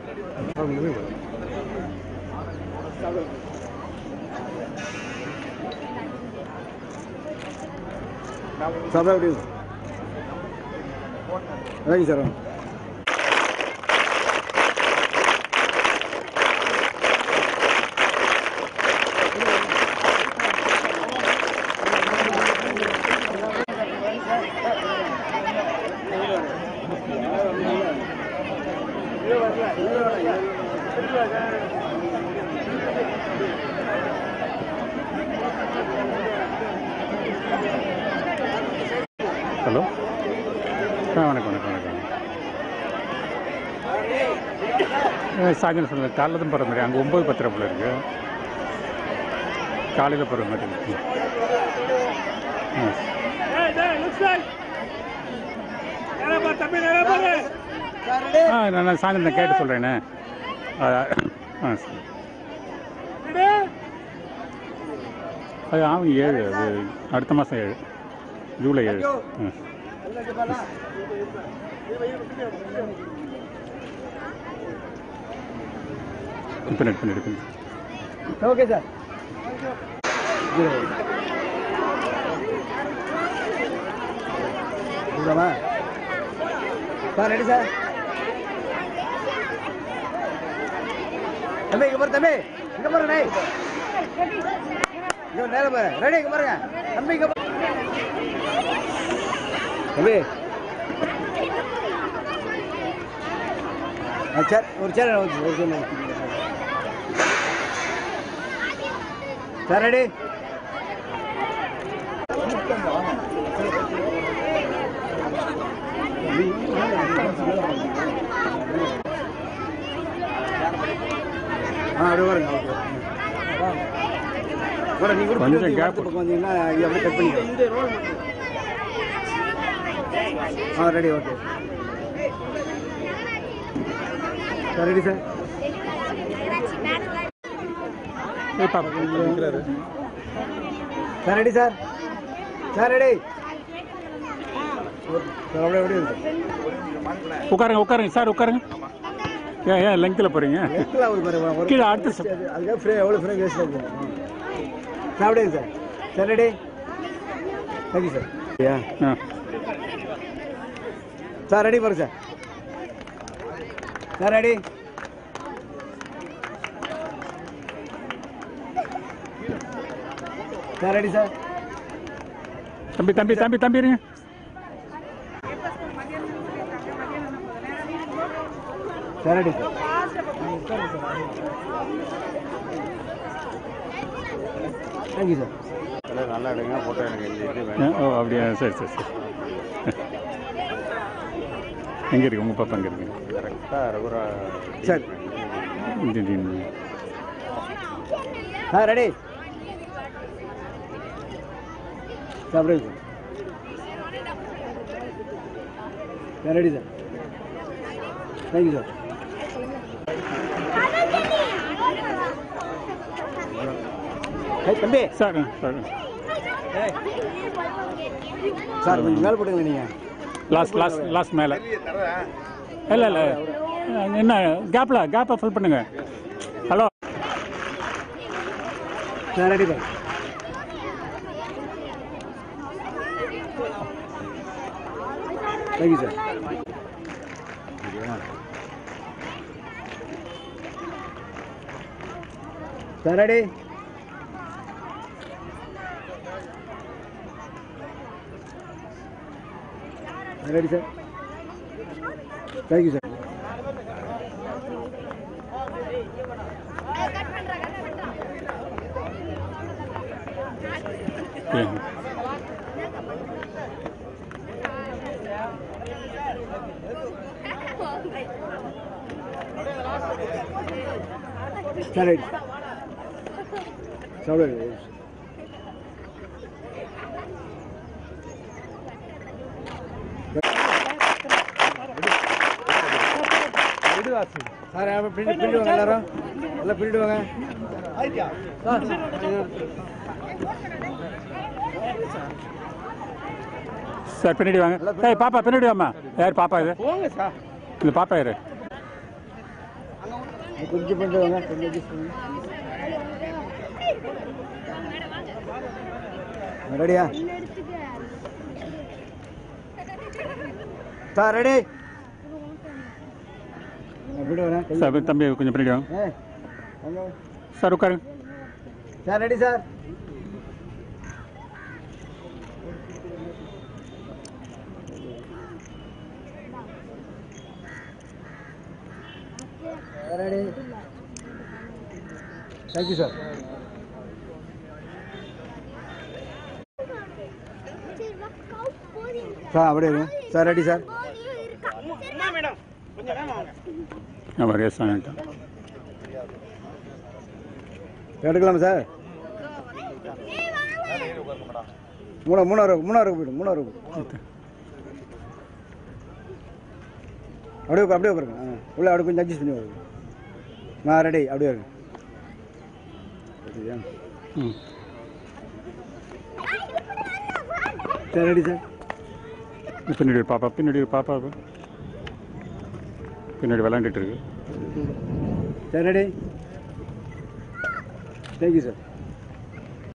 சார் எப்படி தேங்க்யூ சார் வாங்க ஹலோ ஆ வணக்கம் வணக்கம் வணக்கம் ஆ, சாயந்தரம் சொல்லுங்கள் காலைல தான் போகிற மாதிரி அங்கே ஒம்பது பத்திரம் போல இருக்கு காலையில் போகிற மாதிரி இருக்கு ஆ ஆ நான் நான் சாயந்தரம் நான் கேட்டு சொல்கிறேண்ணே ஆ ஆ சரி அது ஆகும் ஏழு அது அடுத்த மாதம் ஏழு ஜூலை ஏழு ம் பின்னாடி பின்னாடி பின்னாடி ஓகே சார் இதுதானா சார் ரெடி சார் தம்பி இங்க பாரு தம்பி இங்க பாரு டேய் இங்க நேர பாரு ரெடி இங்க பாருங்க தம்பி இங்க பாரு. தம்பி ஆ, சார் ஒரு சேர் ஒரு சேர் சார் ரெடி ஆ அப்படி வருங்க ஓகே வர நீ கூட கொஞ்சம் பின்னாடி gap. அடுத்த பக்கம் வந்தீங்கன்னா இங்க அப்படியே கட் பண்ணிக்கோ ஆ ready okay sir ready sir ஏய் பாப்பா இருக்கிறாரு sir ready sir sir ready sir அப்படியே அப்படியே இருக்கு உட்காருங்க உட்காருங்க சார் உட்காருங்க ஏன் ஏன் லெங்கில் போகிறீங்க லெஃப்ட்ல ஒரு பாரு ஒரு கீழே அடுத்த step. அது- அதுக்காக ஃப்ரே எவ்வளோ ஃப்ரே வேஸ்ட் ஆகுது சார் அப்படியே இருக்கு sir sir ready thank you sir ஐயா ஆ சார் ரெடி பாருங்க sir sir ready sir ready sir தம்பி தம்பி தம்பி தம்பி இருங்க sir ready sir thank you sir நல்லா எடுங்க ஃபோட்டோ எனக்கு இந்த இது ஆ, ஓ அப்படியா சரி சரி சரி எங்கே இருக்கு உங்கள் பாப்பா எங்கே இருக்கு கரெக்டாக ரகுரா சார் இந்த இந்த- இந்த. சார் ரெடி சார் அப்படியே sir sir ready sir thank you sir ஏய் தம்பி சார் சார் சார் கொஞ்சம் மேலே போட்டுங்க நீங்கள் லாஸ்ட் லாஸ்ட் லாஸ்ட் மேலே இல்லை இல்லை என்ன கேப்பில் கேப்பை ஃபில் பண்ணுங்க hello sir ready sir thank you sir sir ready ready sir thank you sir sir ready sir ready sir அப்ப பின்னாடி பின்னாடி வாங்க எல்லாரும் எல்லாம் பின்னாடி வாங்க சார் சார் பின்னாடி வாங்க ஏய் பாப்பா பின்னாடி வாம்மா யார் பாப்பா இது போங்க சார் இந்த பாப்பா யாரு கொஞ்சம் பின்னாடி வாங்க கொஞ்சம் adjust பண்ணுங்க. ரெடியா சார் ரெடி எப்படி வரேன் கை- சார் தம்பி கொஞ்சம் பின்னாடி வாங்க ஏய், வாங்க. சார் உட்காருங்க sir ready sir ready thank you sir sir அப்படியே இருங்க. சார் ரெடி சார் ஆமாம் ரேஸ் ஆகிட்டேன் எடுக்கலாமா சார் மூணா மூணாயிரம் மூணாயிரம் போய்டும் மூணாயிரம் போய்டும் அப்படியே உட்காரு, அப்படியே உட்காருங்க ஆ உள்ள அப்படியே கொஞ்சம் அட்ஜஸ்ட் பண்ணி வருங்க நான் ரெடி அப்படியே இருங்க சரியா ம் சார் ரெடி சார் பின்னாடி ஒரு பாப்பா பின்னாடி ஒரு பாப்பா பின்னாடி விளாண்டுட்டு இருக்கு சார் ரெடி தேங்க்யூ சார்